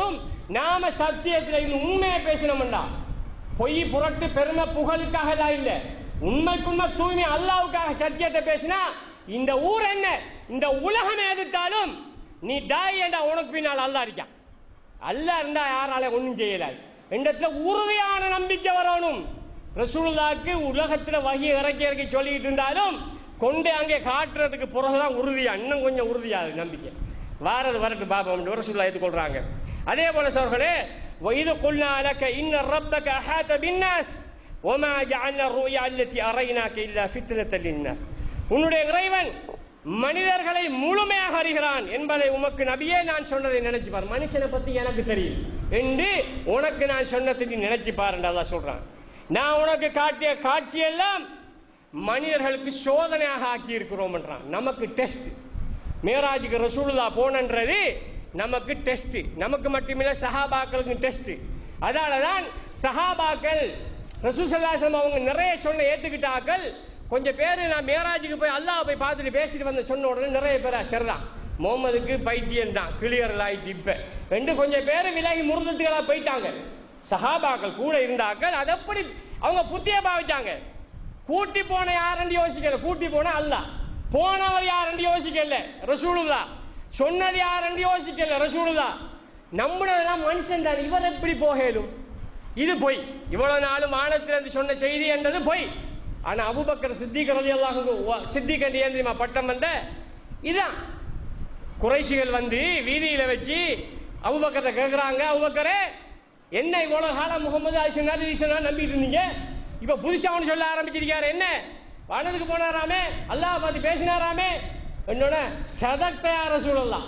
நாம சத்தியத்துல இந்த உண்மையை பேசினோம்டா பொய் புரட்டு பெருமை புகழுக்காக எல்லாம் இல்ல உண்மைக்குண்மை தூய்மை அல்லாவுக்காக சத்தியத்தை பேசினா இந்த ஊர் என்ன இந்த உலகம் எதிர்த்தாலும் நீ தாய் என்றா உனக்கு பின்னால் அல்லா இருக்கான் அல்லா இருந்தா யாரால ஒண்ணும் செய்யலாது இடத்துல உறுதியான நம்பிக்கை வரணும் ரசூலுல்லாக்கு உலகத்துல வகி இறக்கி இறக்கி சொல்லிட்டு இருந்தாலும் கொண்டு அங்கே காட்டுறதுக்கு பிறகுதான் உறுதியா இன்னும் கொஞ்சம் உறுதியாது நம்பிக்கை வாரது வரட்டு பாபம் ரசூல்லா ஏற்றுக்கொள்றாங்க அதே போல சோர்களே وإذ قلنا لك إن ربك أحاط بالناس وما جعلنا الرؤيا التي أريناك إلا فتنة للناس உன்னுடைய இறைவன் மனிதர்களை முழுமையாக அறிகிறான் என்பதை உமக்கு நபியே நான் சொன்னதை நினைச்சு பார் மனுஷனை பத்தி எனக்கு தெரியும் என்று உனக்கு நான் சொன்னதை நீ நினைச்சு பாருன்னு அல்லாஹ் சொல்றான் நான் உனக்கு காட்டிய காட்சியெல்லாம் மனிதர்களுக்கு சோதனையாக ஆக்கி இருக்கிறோம் என்றான் நமக்கு டெஸ்ட் மேராஜுக்கு ரசூலுல்லா போனன்றது நமக்கு டெஸ்ட் நமக்கு மட்டுமில்ல சஹாபாக்களுக்கு டெஸ்ட் அதனால தான் சஹாபாக்கள் ரசூசல்லாசம் அவங்க நிறைய சொன்ன ஏத்துக்கிட்டாக்கள் கொஞ்சம் பேர் நான் மேராஜுக்கு போய் அல்லாஹ் போய் பார்த்துட்டு பேசிட்டு வந்து சொன்ன உடனே நிறைய பேர் சரிதான் முகமதுக்கு பைத்தியம் தான் கிளியர் ஆயிடுச்சு இப்ப ரெண்டு கொஞ்சம் பேர் விலகி முருந்தத்துகளா போயிட்டாங்க சஹாபாக்கள் கூட இருந்தாக்கள் அதை எப்படி அவங்க புத்திய பாவிச்சாங்க கூட்டி போன யாருன்னு யோசிக்கல கூட்டி போன அல்லாஹ் போனவர் யாருன்னு யோசிக்கல ரசூலுல்லா சொன்னது யாருன்னு யோசிக்கல ரசூலுல்லா நம்மளதெல்லாம் மனுஷன் தான் இவர் எப்படி போகலும் இது பொய் இவ்வளவு நாளும் வானத்திலிருந்து சொன்ன செய்தி என்றது பொய் ஆனா அபுபக்கர் சித்திக் ரலியல்லாஹு அன்ஹு சித்திக் என்று ஏன் தெரியுமா பட்டம் வந்த இதான் குறைஷிகள் வந்து வீதியில வச்சு அபுபக்கரை கேட்குறாங்க அபுபக்கரே என்ன இவ்வளவு காலம் முகமது அது சொன்னாரு இது சொன்னாரு நம்பிட்டு இருந்தீங்க இப்ப புதுசா ஒன்று சொல்ல ஆரம்பிச்சிருக்காரு என்ன வானத்துக்கு போனாராமே அல்லாஹ் பார்த்து பேசினாராமே என்னோட சதக்தையா ரசூலுல்லாஹ்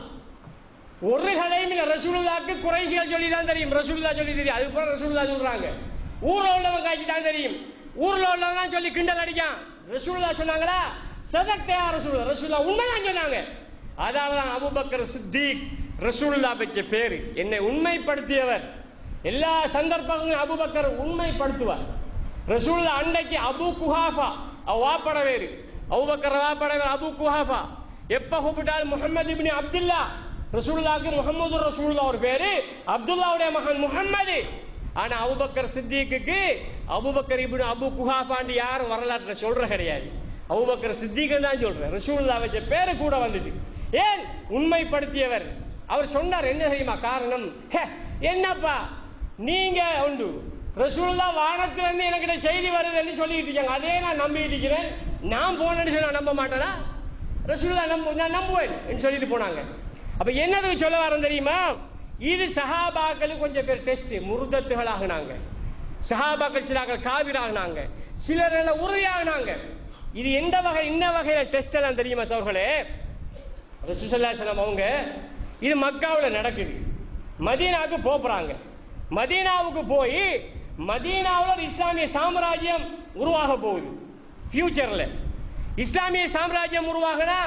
ஒரு கதையும் இல்ல ரசூலுல்லாக்கு குறைசிகள் சொல்லி தான் தெரியும் ரசூலுல்லா சொல்லி தெரியும் அதுக்கு பிறகு ரசூலுல்லா சொல்றாங்க ஊர்ல உள்ளவங்க காட்சி தான் தெரியும் ஊர்ல உள்ளவங்க தான் சொல்லி கிண்டல் அடிக்கான் ரசூலுல்லா சொன்னாங்களா சதக்தையா ரசூலுல்லா ரசூலுல்லா உண்மைதான் சொன்னாங்க அதாவது தான் அபுபக்கர் சித்திக் ரசூலுல்லா பெற்ற பேரு என்னை உண்மைப்படுத்தியவர் எல்லா சந்தர்ப்பங்களும் அபுபக்கர் உண்மைப்படுத்துவார் ரசூலுல்லா அன்னைக்கு அபு குஹாஃபா அவ வாப்பட வேறு அபுபக்கர் வாப்பட வேறு அபு குஹாஃபா எப்ப கூப்பிட்டாலும் முகமது இப்னி அப்துல்லா ரசூலுல்லாக்கு முகமது ரசூலுல்லா ஒரு பேரு அப்துல்லாவுடைய மகன் முகம்மது ஆனா அபுபக்கர் சித்திக்கு அபுபக்கர் இப்னு அபு குஹாஃபாண்டி யாரும் வரலாற்றுல சொல்ற கிடையாது அபுபக்கர் சித்திகன் தான் சொல்றேன் ரசூலுல்லா வச்ச பேரு கூட வந்துட்டு ஏன் உண்மைப்படுத்தியவர் அவர் சொன்னார் என்ன தெரியுமா காரணம் "ஹே, என்னப்பா நீங்க உண்டு ரசூலுல்லா வானத்துல இருந்து எனக்கு செய்தி வருதுன்னு சொல்லிட்டு இருக்காங்க அதே நான் நம்பிட்டு இருக்கிறேன் நான் போனேன்னு சொன்னா நம்ப மாட்டேனா ரசூலுல்லா நம்ப நான் நம்புவேன் என்று சொல்லிட்டு போனாங்க அப்ப என்னதுக்கு சொல்ல வரேன் தெரியுமா இது சஹாபாக்களுக்கு கொஞ்சம் பேர் டெஸ்ட் முருதத்துகள் ஆகினாங்க சஹாபாக்கள் சிலாக்கள் காவிர் ஆகினாங்க சிலர் எல்லாம் உறுதியாகினாங்க இது எந்த வகை இந்த வகையில டெஸ்ட் எல்லாம் தெரியுமா சவர்களே ரசூசல்லாசலம் அவங்க இது மக்காவில் நடக்குது மதீனாவுக்கு போறாங்க மதீனாவுக்கு போய் மதீனாவில் ஒரு இஸ்லாமிய சாம்ராஜ்யம் உருவாக போகுது ஃபியூச்சர்ல இஸ்லாமிய சாம்ராஜ்யம் உருவாகினா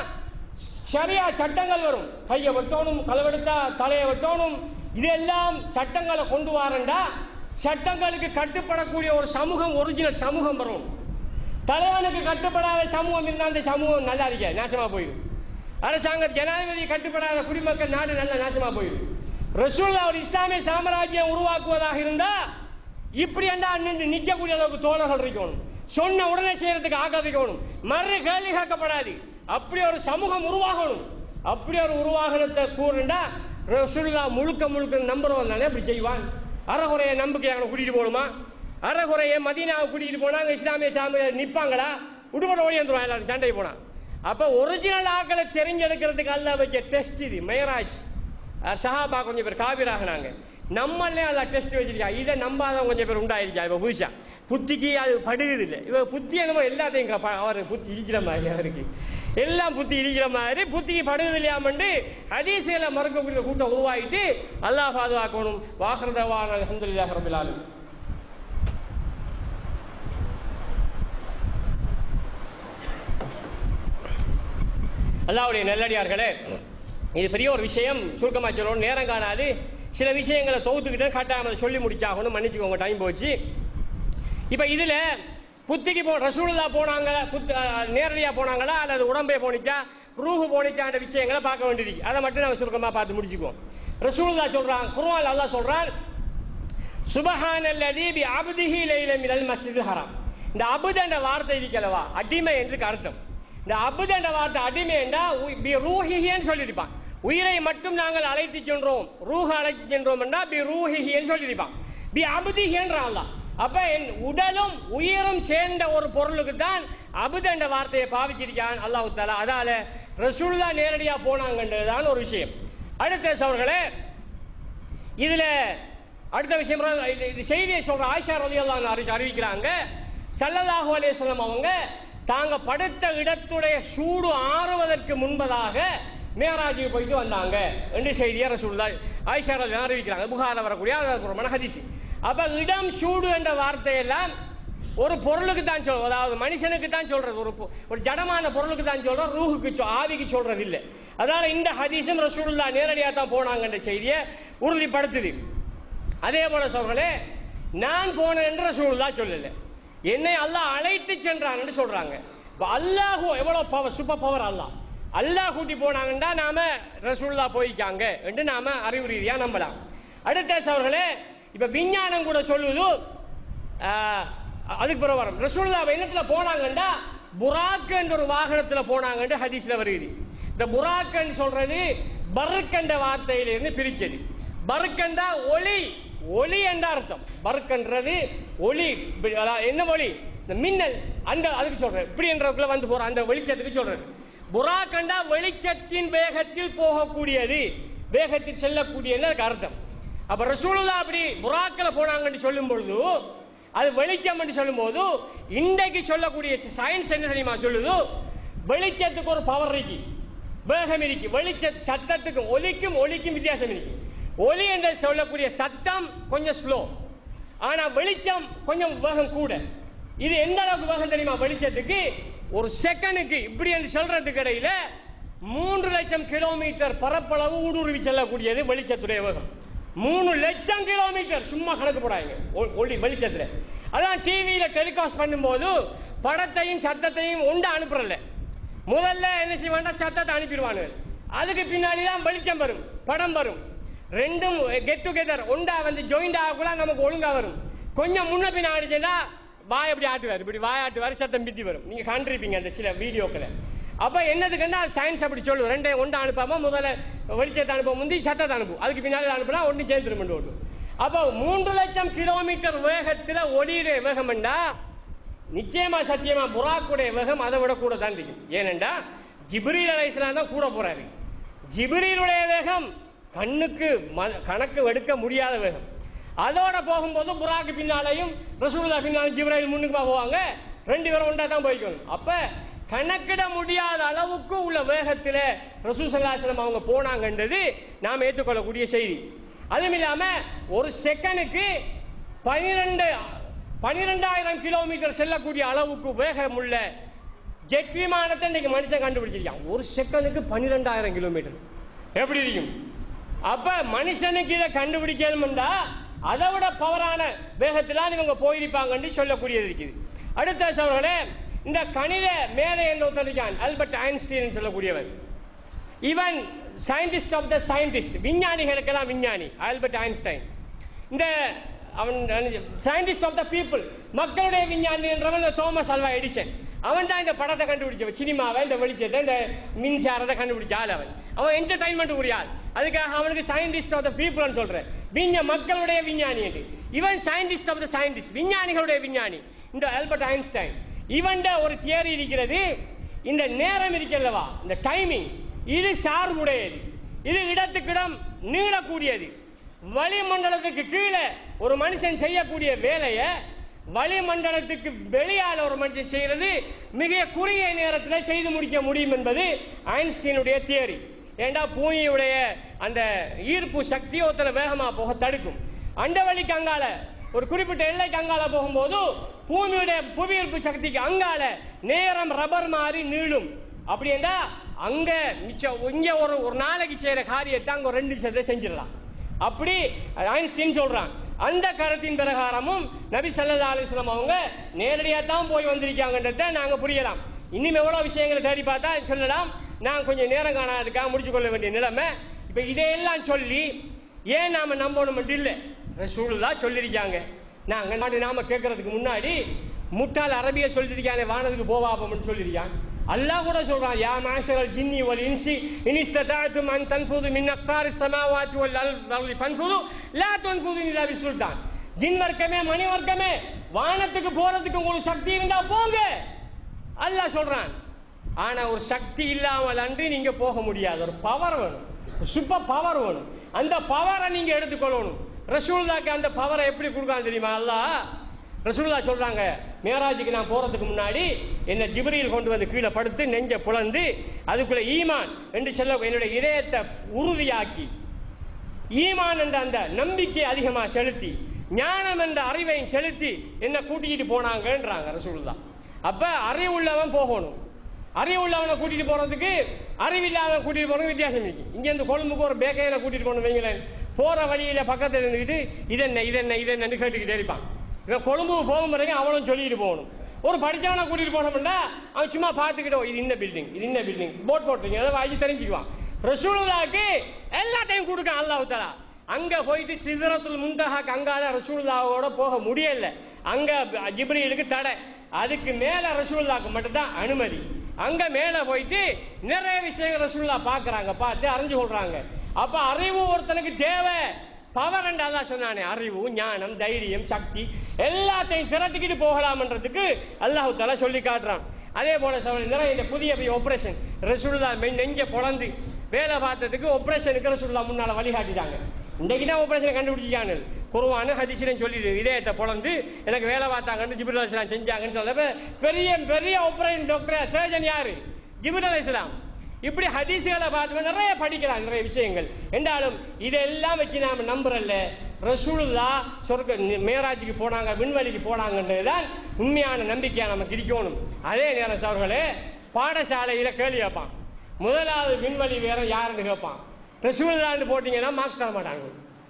ஷரியா சட்டங்கள் வரும் கையை வெட்டணும் களவெடுத்தா தலையை வெட்டணும் இதெல்லாம் சட்டங்களை கொண்டு வரண்டா சட்டங்களுக்கு கட்டுப்படக்கூடிய ஒரு சமூகம் ஒரிஜினல் சமூகம் வரும் தலைவனுக்கு கட்டுப்படாத சமூகம் இருந்தால் அந்த சமூகம் நல்லா இருக்க நாசமா போயிடும் அரசாங்க ஜனாதிபதி கட்டுப்படாத குடிமக்கள் நாடு நல்லா நாசமா போயிடும் ரசூல்லா ஒரு இஸ்லாமிய சாம்ராஜ்யம் உருவாக்குவதாக இருந்தா இப்படி அண்டா நின்று நிற்கக்கூடிய அளவுக்கு தோழர்கள் இருக்கணும் சொன்ன உடனே செய்யறதுக்கு ஆக்க இருக்கணும் மறு கேள்வி கேட்கப்படாது அப்படி ஒரு சமூகம் உருவாகணும் அப்படி ஒரு உருவாகனத்தை கூறுண்டா ரசூல்லா முழுக்க முழுக்க நம்புறவன் தானே அப்படி செய்வான் அறகுறைய நம்பிக்கை அவனை கூட்டிட்டு போகணுமா அறகுறைய மதீனாவை கூட்டிட்டு போனா அங்க இஸ்லாமிய சாமியார் நிப்பாங்களா விடுபட ஓடி வந்துருவான் எல்லாரும் சண்டை போனா அப்ப ஒரிஜினல் ஆக்களை தெரிஞ்செடுக்கிறதுக்கு அல்ல வைக்க டெஸ்ட் இது மேராஜ் அஹ் சஹாபா கொஞ்சம் பேர் காவிராகினாங்க நம்மளே அதை டெஸ்ட் வச்சிருக்கா இதை நம்பாதவங்க கொஞ்சம் பேர் உண்டாயிருக்கா இப்போ புதுசா புத்திக்கு அது படுகுது இல்லை இவ புத்தி என்னமோ எல்லாத்தையும் க- ப- அவருக்கு புத்தி இருக்கிற மாதிரி அவருக்கு எல்லாம் புத்தி இருக்கிற மாதிரி புத்திக்கு படுகுது இல்லையாமண்டு ஹதீசுகளை மறக்கக்கூடிய கூட்டம் உருவாகிட்டு அல்லாஹ் பாதுகாக்கணும் வாக்குறதவான அலமதுல்லாஹ் ரபில் ஆலமீன் அல்லாவுடைய நல்லடியார்களே இது பெரிய ஒரு விஷயம் சுருக்கமாக சொல்லணும் நேரம் காணாது சில விஷயங்களை தொகுத்துக்கிட்டு கட்டாயம் அதை சொல்லி முடிச்சாகணும் மன்னிச்சுக்கோங்க டைம் போச்சு இப்போ இதில் புத்திக்கு போ ரசூலுல்லா போனாங்க புத் நேரடியாக போனாங்களா அல்லது உடம்பே போனிச்சா ரூஹு போனிச்சான்ற விஷயங்களை பார்க்க வேண்டியது அதை மட்டும் நம்ம சுருக்கமாக பார்த்து முடிச்சுக்குவோம் ரசூலுல்லா சொல்றான் குர்ஆன் அல்லாஹ் சொல்றான் சுபஹானல்லதி பி அப்திஹி லைல மினல் மஸ்ஜிதில் ஹராம் இந்த அபுத் என்ற வார்த்தை இருக்கலவா அடிமை என்று அர்த்தம் இந்த அபுத் என்ற வார்த்தை அடிமை என்றா உ- பி ரூஹிஹின்னு சொல்லியிருப்பான் உயிரை மட்டும் நாங்கள் அழைத்து சென்றோம் ரூஹ அழைத்து சென்றோம் என்றா பி ரூஹிஹின்னு சொல்லியிருப்பான் பி அபுதிஹி என்றான் அல்லாஹ் அப்ப என் உடலும் உயிரும் சேர்ந்த ஒரு பொருளுக்கு தான் அபுத் என்ற வார்த்தையை பாவிச்சிருக்கான் அல்லாஹ் தாலா அதால ரசூல்லா நேரடியா போனாங்கன்றதுதான் ஒரு விஷயம் அடுத்த அவர்களே இதுல அடுத்த விஷயம் இது- இது செய்தியை சொல்ற ஆயிஷா ரலியல்லாஹு அறி அறிவிக்கிறாங்க ஸல்லல்லாஹு அலைஹி வஸல்லம் அவங்க தாங்க படுத்த இடத்துடைய சூடு ஆறுவதற்கு முன்பதாக மேராஜுக்கு போயிட்டு வந்தாங்க என்று செய்தியை ரசூலுல்லாஹ் ஆயிஷா ரலியல்லாஹு அறிவிக்கிறாங்க புகாரில் வரக்கூடிய ஆதாரபூர்வமான ஹதீஸ் அப்ப இடம் சூடு என்ற வார்த்தையெல்லாம் ஒரு பொருளுக்கு தான் சொல் அதாவது மனுஷனுக்கு தான் சொல்றது ஒரு பொ- ஒரு ஜடமான பொருளுக்கு தான் சொல்றோம் ரூஹுக்கு சொ- ஆவிக்கு சொல்றது இல்லை அதனால இந்த ஹதீஸும் ரசூலுல்லா நேரடியாக தான் போனாங்கன்ற செய்தியை உறுதிப்படுத்துது அதே போல சொல்றே நான் போனேன் என்று ரசூலுல்லா சொல்லல என்னை அல்லாஹ் அழைத்து சென்றான் என்று சொல்றாங்க இப்ப அல்லாஹ் எவ்வளவு power super power Allah Allah கூட்டி போனாங்கன்னா நாம ரசூலுல்லா போய்க்காங்க என்று நாம அறிவு ரீதியா நம்பலாம் அடுத்த அவர்களே இப்ப விஞ்ஞானம் கூட சொல்லுது ஆஹ், அதுக்கு பிறகு வரும் ரசூல்லா என்னத்துல போனாங்கண்டா புராக் என்ற ஒரு வாகனத்துல போனாங்கன்னு ஹதீஸ்ல வருது இந்த புராக்கன் சொல்றது பருக்கண்ட வார்த்தையிலிருந்து பிரிச்சது பருக்கண்டா ஒளி ஒளி என்ற அர்த்தம் பருக்கன்றது ஒளி இப்படி அதாவது என்ன ஒளி இந்த மின்னல் அந்த அதுக்கு சொல்றேன் இப்படி என்றக்குள்ள வந்து போற அந்த வெளிச்சத்துக்கு சொல்றேன் புறாக்கண்டா வெளிச்சத்தின் வேகத்தில் போகக்கூடியது வேகத்தில் செல்லக்கூடியது அதுக்கு அர்த்தம் அப்ப ரசூலுல்லா அப்படி புறாக்கில் போனாங்கன்னு சொல்லும் பொழுது அது வெளிச்சம் என்று சொல்லும்போது இன்றைக்கு சொல்லக்கூடிய சயின்ஸ் என்ன தெரியுமா சொல்லுது வெளிச்சத்துக்கு ஒரு பவர் இருக்கு வேகம் இருக்கு வெளிச்ச சத்தத்துக்கும் ஒலிக்கும் ஒலிக்கும் வித்தியாசம் இருக்கு ஒலி என்று சொல்லக்கூடிய சத்தம் கொஞ்சம் ஸ்லோ ஆனா வெளிச்சம் கொஞ்சம் வேகம் கூட இது எந்த அளவுக்கு வேகம் தெரியுமா வெளிச்சத்துக்கு ஒரு செகண்டுக்கு இப்படி என்று சொல்றதுக்கு இடையில மூன்று லட்சம் கிலோமீட்டர் பரப்பளவு ஊடுருவி செல்லக்கூடியது வெளிச்சத்துடைய வேகம் மூணு லட்சம் கிலோமீட்டர் சும்மா கணக்கு போடாங்க ஒ- ஒளி வெளிச்சத்துல அதான் டிவியில டெலிகாஸ்ட் பண்ணும்போது படத்தையும் சத்தத்தையும் ஒன்று அனுப்புறல முதல்ல என்ன செய்வாண்டா சத்தத்தை அனுப்பிடுவானு அதுக்கு பின்னாடி தான் வெளிச்சம் வரும் படம் வரும் ரெண்டும் கெட் டுகெதர் ஒண்டா வந்து ஜாயிண்ட் ஆகக்குள்ள நமக்கு ஒழுங்கா வரும் கொஞ்சம் முன்ன பின்ன ஆடிச்சுன்னா வாய் அப்படி ஆட்டுவார் இப்படி வாய் ஆட்டுவார் சத்தம் பித்தி வரும் நீங்க கண்டிருப்பீங்க அந்த சில வீடியோக்களை அப்ப என்னதுக்குன்னா சயின்ஸ் அப்படி சொல்லும் ரெண்டே ஒன்று அனுப்பாம முதல்ல வெளிச்சத்தை அனுப்ப முந்தி சத்தத்தை அனுப்பும் அதுக்கு பின்னாடி அனுப்புனா ஒன்று சேர்ந்துரும் ஓடும் அப்போ மூன்று லட்சம் கிலோமீட்டர் வேகத்துல ஒளியுடைய வேகம் நிச்சயமா சத்தியமா புறாக்குடைய வேகம் அதை விட கூட தான் இருக்கும் ஏனென்றா ஜிப்ரீல் அலைஹிஸ்ஸலாம் தான் கூட போறாரு ஜிப்ரீலுடைய வேகம் கண்ணுக்கு ம- கணக்கு எடுக்க முடியாத வேகம் அதோட போகும்போது புறாக்கு பின்னாலையும் ரசூலுல்லாஹ் பின்னாலும் ஜிப்ரீல் முன்னுக்கு போவாங்க ரெண்டு பேரும் ஒன்றா தான் போய்க்கணும் அப்ப கணக்கிட முடியாத அளவுக்கு உள்ள வேகத்தில் ரசூல் ஸல்லல்லாஹு அலைஹி வஸல்லம் அவங்க போனாங்கன்றது நாம் ஏற்றுக்கொள்ளக்கூடிய செய்தி அதுவும் இல்லாம ஒரு செகண்டுக்கு பனிரெண்டு பனிரெண்டாயிரம் கிலோமீட்டர் செல்லக்கூடிய அளவுக்கு வேகம் உள்ள ஜெட் விமானத்தை இன்னைக்கு மனுஷன் கண்டுபிடிச்சிருக்கான் ஒரு செகண்டுக்கு பன்னிரெண்டாயிரம் கிலோமீட்டர் எப்படி இருக்கும் அப்ப மனுஷனுக்கு இதை கண்டுபிடிக்கணும்டா அதை விட பவரான வேகத்திலாம் இவங்க போயிருப்பாங்கன்னு சொல்லக்கூடியது இருக்குது அடுத்த சோழர்களே இந்த கணித மேதை என்று ஒருத்தர் இருக்கான் ஆல்பர்ட் ஐன்ஸ்டீன் சொல்லக்கூடியவர் இவன் சயின்டிஸ்ட் ஆஃப் த சயின்டிஸ்ட் விஞ்ஞானிகளுக்கெல்லாம் விஞ்ஞானி ஆல்பர்ட் ஐன்ஸ்டைன் இந்த அவன் சயின்டிஸ்ட் ஆஃப் த பீப்புள் மக்களுடைய விஞ்ஞானி என்றவன் இந்த தோமஸ் அல்வா எடிசன் அவன் தான் இந்த படத்தை கண்டுபிடிச்சவன் சினிமாவை இந்த வெளிச்சத்தை இந்த மின்சாரத்தை கண்டுபிடிச்ச ஆள் அவன் அவன் என்டர்டைன்மெண்ட் உரிய ஆள் அதுக்காக அவனுக்கு சயின்டிஸ்ட் ஆஃப் த பீப்புள்னு சொல்றேன் விஞ்ஞ மக்களுடைய விஞ்ஞானி என்று இவன் சயின்டிஸ்ட் ஆஃப் த சயின்டிஸ்ட் விஞ்ஞானிகளுடைய விஞ்ஞானி இந்த ஆல்பர்ட் ஐன்ஸ்டைன் இவன் ஒரு தியரி இருக்கிறது இந்த நேரம் இருக்கிறல்லவா இந்த டைமிங் இது சார்புடையது இது இடத்துக்கிடம் நீளக்கூடியது வளிமண்டலத்துக்கு கீழே ஒரு மனுஷன் செய்யக்கூடிய வேலையை வளிமண்டலத்துக்கு வெளியால ஒரு மனுஷன் செய்யறது மிக குறுகிய நேரத்தில் செய்து முடிக்க முடியும் என்பது ஐன்ஸ்டீனுடைய தியரி ஏண்டா பூமியுடைய அந்த ஈர்ப்பு சக்தி ஒருத்தனை வேகமா போக தடுக்கும் அண்டவெளிக்கு அங்கால ஒரு குறிப்பிட்ட எல்லைக்கு அங்கால போகும்போது பூமியுடைய புவியீர்ப்பு சக்திக்கு அங்கால நேரம் ரப்பர் மாதிரி நீளும் அப்படி என்றா அங்க மிச்சம் இங்க ஒரு ஒரு நாளைக்கு செய்யற காரியத்தை அங்க ஒரு ரெண்டு நிமிஷத்தை செஞ்சிடலாம் அப்படி ஐன்ஸ்டீன் சொல்றான் அந்த கருத்தின் பிரகாரமும் நபி ஸல்லல்லாஹு அலைஹி வஸல்லம் அவங்க நேரடியாக தான் போய் வந்திருக்காங்கன்றத நாங்க புரியலாம் இன்னும் எவ்வளவு விஷயங்களை தேடி பார்த்தா சொல்லலாம் நான் கொஞ்சம் நேரம் காணாதுக்காக முடிச்சு கொள்ள வேண்டிய நிலைமை இப்ப இதையெல்லாம் சொல்லி ஏன் நாம நம்பணும் இல்லை ரசூலுல்லா சொல்லியிருக்காங்க நாங்க நாடு நாம கேட்கறதுக்கு முன்னாடி முட்டாள் அரபிய சொல்லியிருக்காங்க வானதுக்கு போவாபம்னு சொல்லியிருக்கான் அல்லாஹ் கூட சொல்றான் யா மாஷரல் ஜின்னி வல் இன்சி இன் இஸ்ததாத்தும் அன் தன்ஃபுது மின் அக்தாரி ஸமாவாத்தி வல் அர்லி ஃபன்ஃபுது லா தன்ஃபுது இல்லா பிசுல்தான் ஜின் வர்க்கமே மணி வர்க்கமே வானத்துக்கு போறதுக்கு உங்களுக்கு சக்தி இருந்தா போங்க அல்லாஹ் சொல்றான் ஆனா ஒரு சக்தி இல்லாமல் அன்றி நீங்க போக முடியாது ஒரு பவர் வேணும் சூப்பர் பவர் வேணும் அந்த பவரை நீங்க எடுத்துக்கொள்ளணும் ரசூலுல்லாக்கு அந்த பவரை எப்படி கொடுக்கான்னு தெரியுமா அல்லாஹ் ரசூலுல்லா சொல்றாங்க மேராஜுக்கு நான் போறதுக்கு முன்னாடி என்ன ஜிப்ரீல் கொண்டு வந்து கீழே படுத்து நெஞ்ச புலந்து அதுக்குள்ள ஈமான் என்று சொல்ல என்னுடைய இதயத்தை உறுதியாக்கி ஈமான் என்ற அந்த நம்பிக்கை அதிகமா செலுத்தி ஞானம் என்ற அறிவையும் செலுத்தி என்ன கூட்டிக்கிட்டு போனாங்கன்றாங்க ரசூலுல்லா அப்ப அறிவுள்ளவன் போகணும் அறிவுள்ளவனை கூட்டிட்டு போறதுக்கு அறிவில்லாதவன் கூட்டிட்டு போறது வித்தியாசம் இருக்கு இங்க இருந்து கொழும்புக்கு ஒரு பேக்கையில கூட்டிட்டு போகணும் வைங்களேன் போற வழியில பக்கத்துல இருந்துக்கிட்டு இதென்ன இதென்ன இதென்னு கேட்டுக்கிட்டே இருப்பான் இவன் கொழும்பு போகும் வரைக்கும் அவனும் சொல்லிட்டு போகணும் ஒரு படிச்சவனை கூட்டிட்டு போனோம்னா அவன் சும்மா பார்த்துக்கிட்டோம் இது இந்த பில்டிங் இது இந்த பில்டிங் போட் போட்டுருங்க அதை வாங்கி தெரிஞ்சுக்குவான் ரசூலுல்லாக்கு எல்லாத்தையும் கொடுக்கான் அல்லாஹ் தலா அங்க போயிட்டு சிதறத்துல் முந்தஹாக்கு அங்கால ரசூலுல்லாவோட போக முடியல அங்க ஜிப்ரீலுக்கு தடை அதுக்கு மேல ரசூலுல்லாக்கு மட்டும்தான் அனுமதி அங்க மேல போயிட்டு நிறைய விஷயங்கள் ரசூலுல்லா பாக்குறாங்க பார்த்து அறிஞ்சு கொள்றாங்க அப்ப அறிவு ஒருத்தனுக்கு தேவை பவர் அதான் சொன்னானே அறிவு ஞானம் தைரியம் சக்தி எல்லாத்தையும் திரட்டிக்கிட்டு போகலாம்ன்றதுக்கு அல்லாஹு தலா சொல்லி காட்டுறான் அதே போல சகோதரர் நிறைய இந்த புதிய ஆபரேஷன் ரசூலுல்லா மெய் நெஞ்ச பொழந்து வேலை பார்த்ததுக்கு ஆபரேஷனுக்கு ரசூலுல்லா முன்னால வழிகாட்டிட்டாங்க இன்றைக்கு தான் ஆபரேஷன் கண்டுபிடிச்சாங்க குருவானு ஹதீஸ்லையும் சொல்லிடு இதயத்தை பொழந்து எனக்கு வேலை பார்த்தாங்கன்னு ஜிபிர் அலிஸ்லாம் செஞ்சாங்கன்னு சொல்ல பெரிய பெரிய ஆபரேஷன் டாக்டர் சர்ஜன் யாரு ஜிபிர் அலிஸ்லாம் இப்படி ஹதீசுகளை பார்த்து நிறைய படிக்கலாம் நிறைய விஷயங்கள் என்றாலும் இதெல்லாம் வச்சு நாம நம்புறல்ல ரசூலுல்லா சொர்க்க மேராஜுக்கு போனாங்க விண்வெளிக்கு போனாங்கன்றதுதான் உண்மையான நம்பிக்கையா நமக்கு இருக்கணும் அதே நேரம் அவர்களே பாடசாலையில கேள்வி கேட்பான் முதலாவது விண்வெளி வேற யாருன்னு கேட்பான் ரசூலுல்லான்னு போட்டீங்கன்னா மார்க்ஸ் தர மாட்டாங்க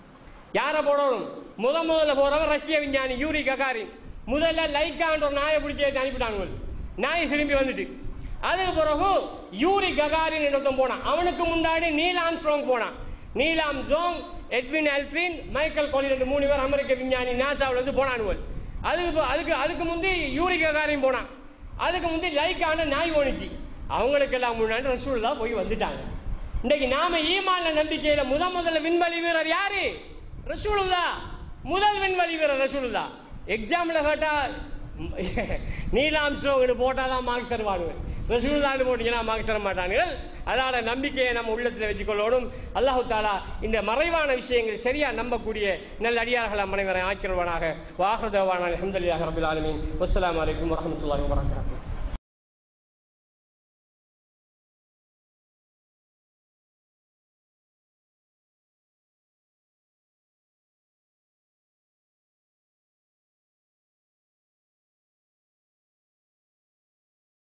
யாரை போடணும் முத முதல்ல போறவன் ரஷ்ய விஞ்ஞானி யூரி ககாரின் முதல்ல லைக்கான்ற ஒரு நாயை பிடிச்சி ஏத்தி அனுப்பிட்டாங்க நாய் திரும்பி வந்துட்டு அதுக்கு பிறகு யூரி ககாரின் ஒருத்தன் போனான் அவனுக்கு முன்னாடி நீல் ஆம்ஸ்ட்ராங் போனான் Neil Armstrong Edwin Aldrin Michael Collins ரெண்டு மூணு பேர் அமெரிக்க விஞ்ஞானி நாசாவில் இருந்து போனானுவல் அதுக்கு ப- அதுக்கு அதுக்கு முந்தி யூரி ககாரின் போனான் அதுக்கு முந்தி லைக்கான நாய் ஓணிச்சு அவங்களுக்கெல்லாம் முன்னாடி ரசூல்லா போய் வந்துட்டாங்க இன்னைக்கு நாம ஈமான்ல நம்பிக்கையில முத முதல்ல விண்வெளி வீரர் யாரு ரசூலுல்லா முதல் விண்வெளி வீரர் ரசூலுல்லா எக்ஸாம்ல கேட்டா நீலாம்சோங்க போட்டாதான் மார்க்ஸ் தருவாங்க ரசூலுல்லான்னு போட்டீங்கன்னா மார்க்ஸ் தர மாட்டாங்க அதனால நம்பிக்கையை நம்ம உள்ளத்துல வச்சுக்கொள்ளணும் அல்லாஹு தாலா இந்த மறைவான விஷயங்கள் சரியா நம்பக்கூடிய நல்ல அடியார்கள் அம்மனைவரை ஆக்கிரவானாக வாஹதவான அஹமதுல்லாஹ் ரபில் ஆலமீன் வஸ்ஸலாமு அலைக்கும் வரஹ்மத்துல்லாஹி வபரகாத்துஹு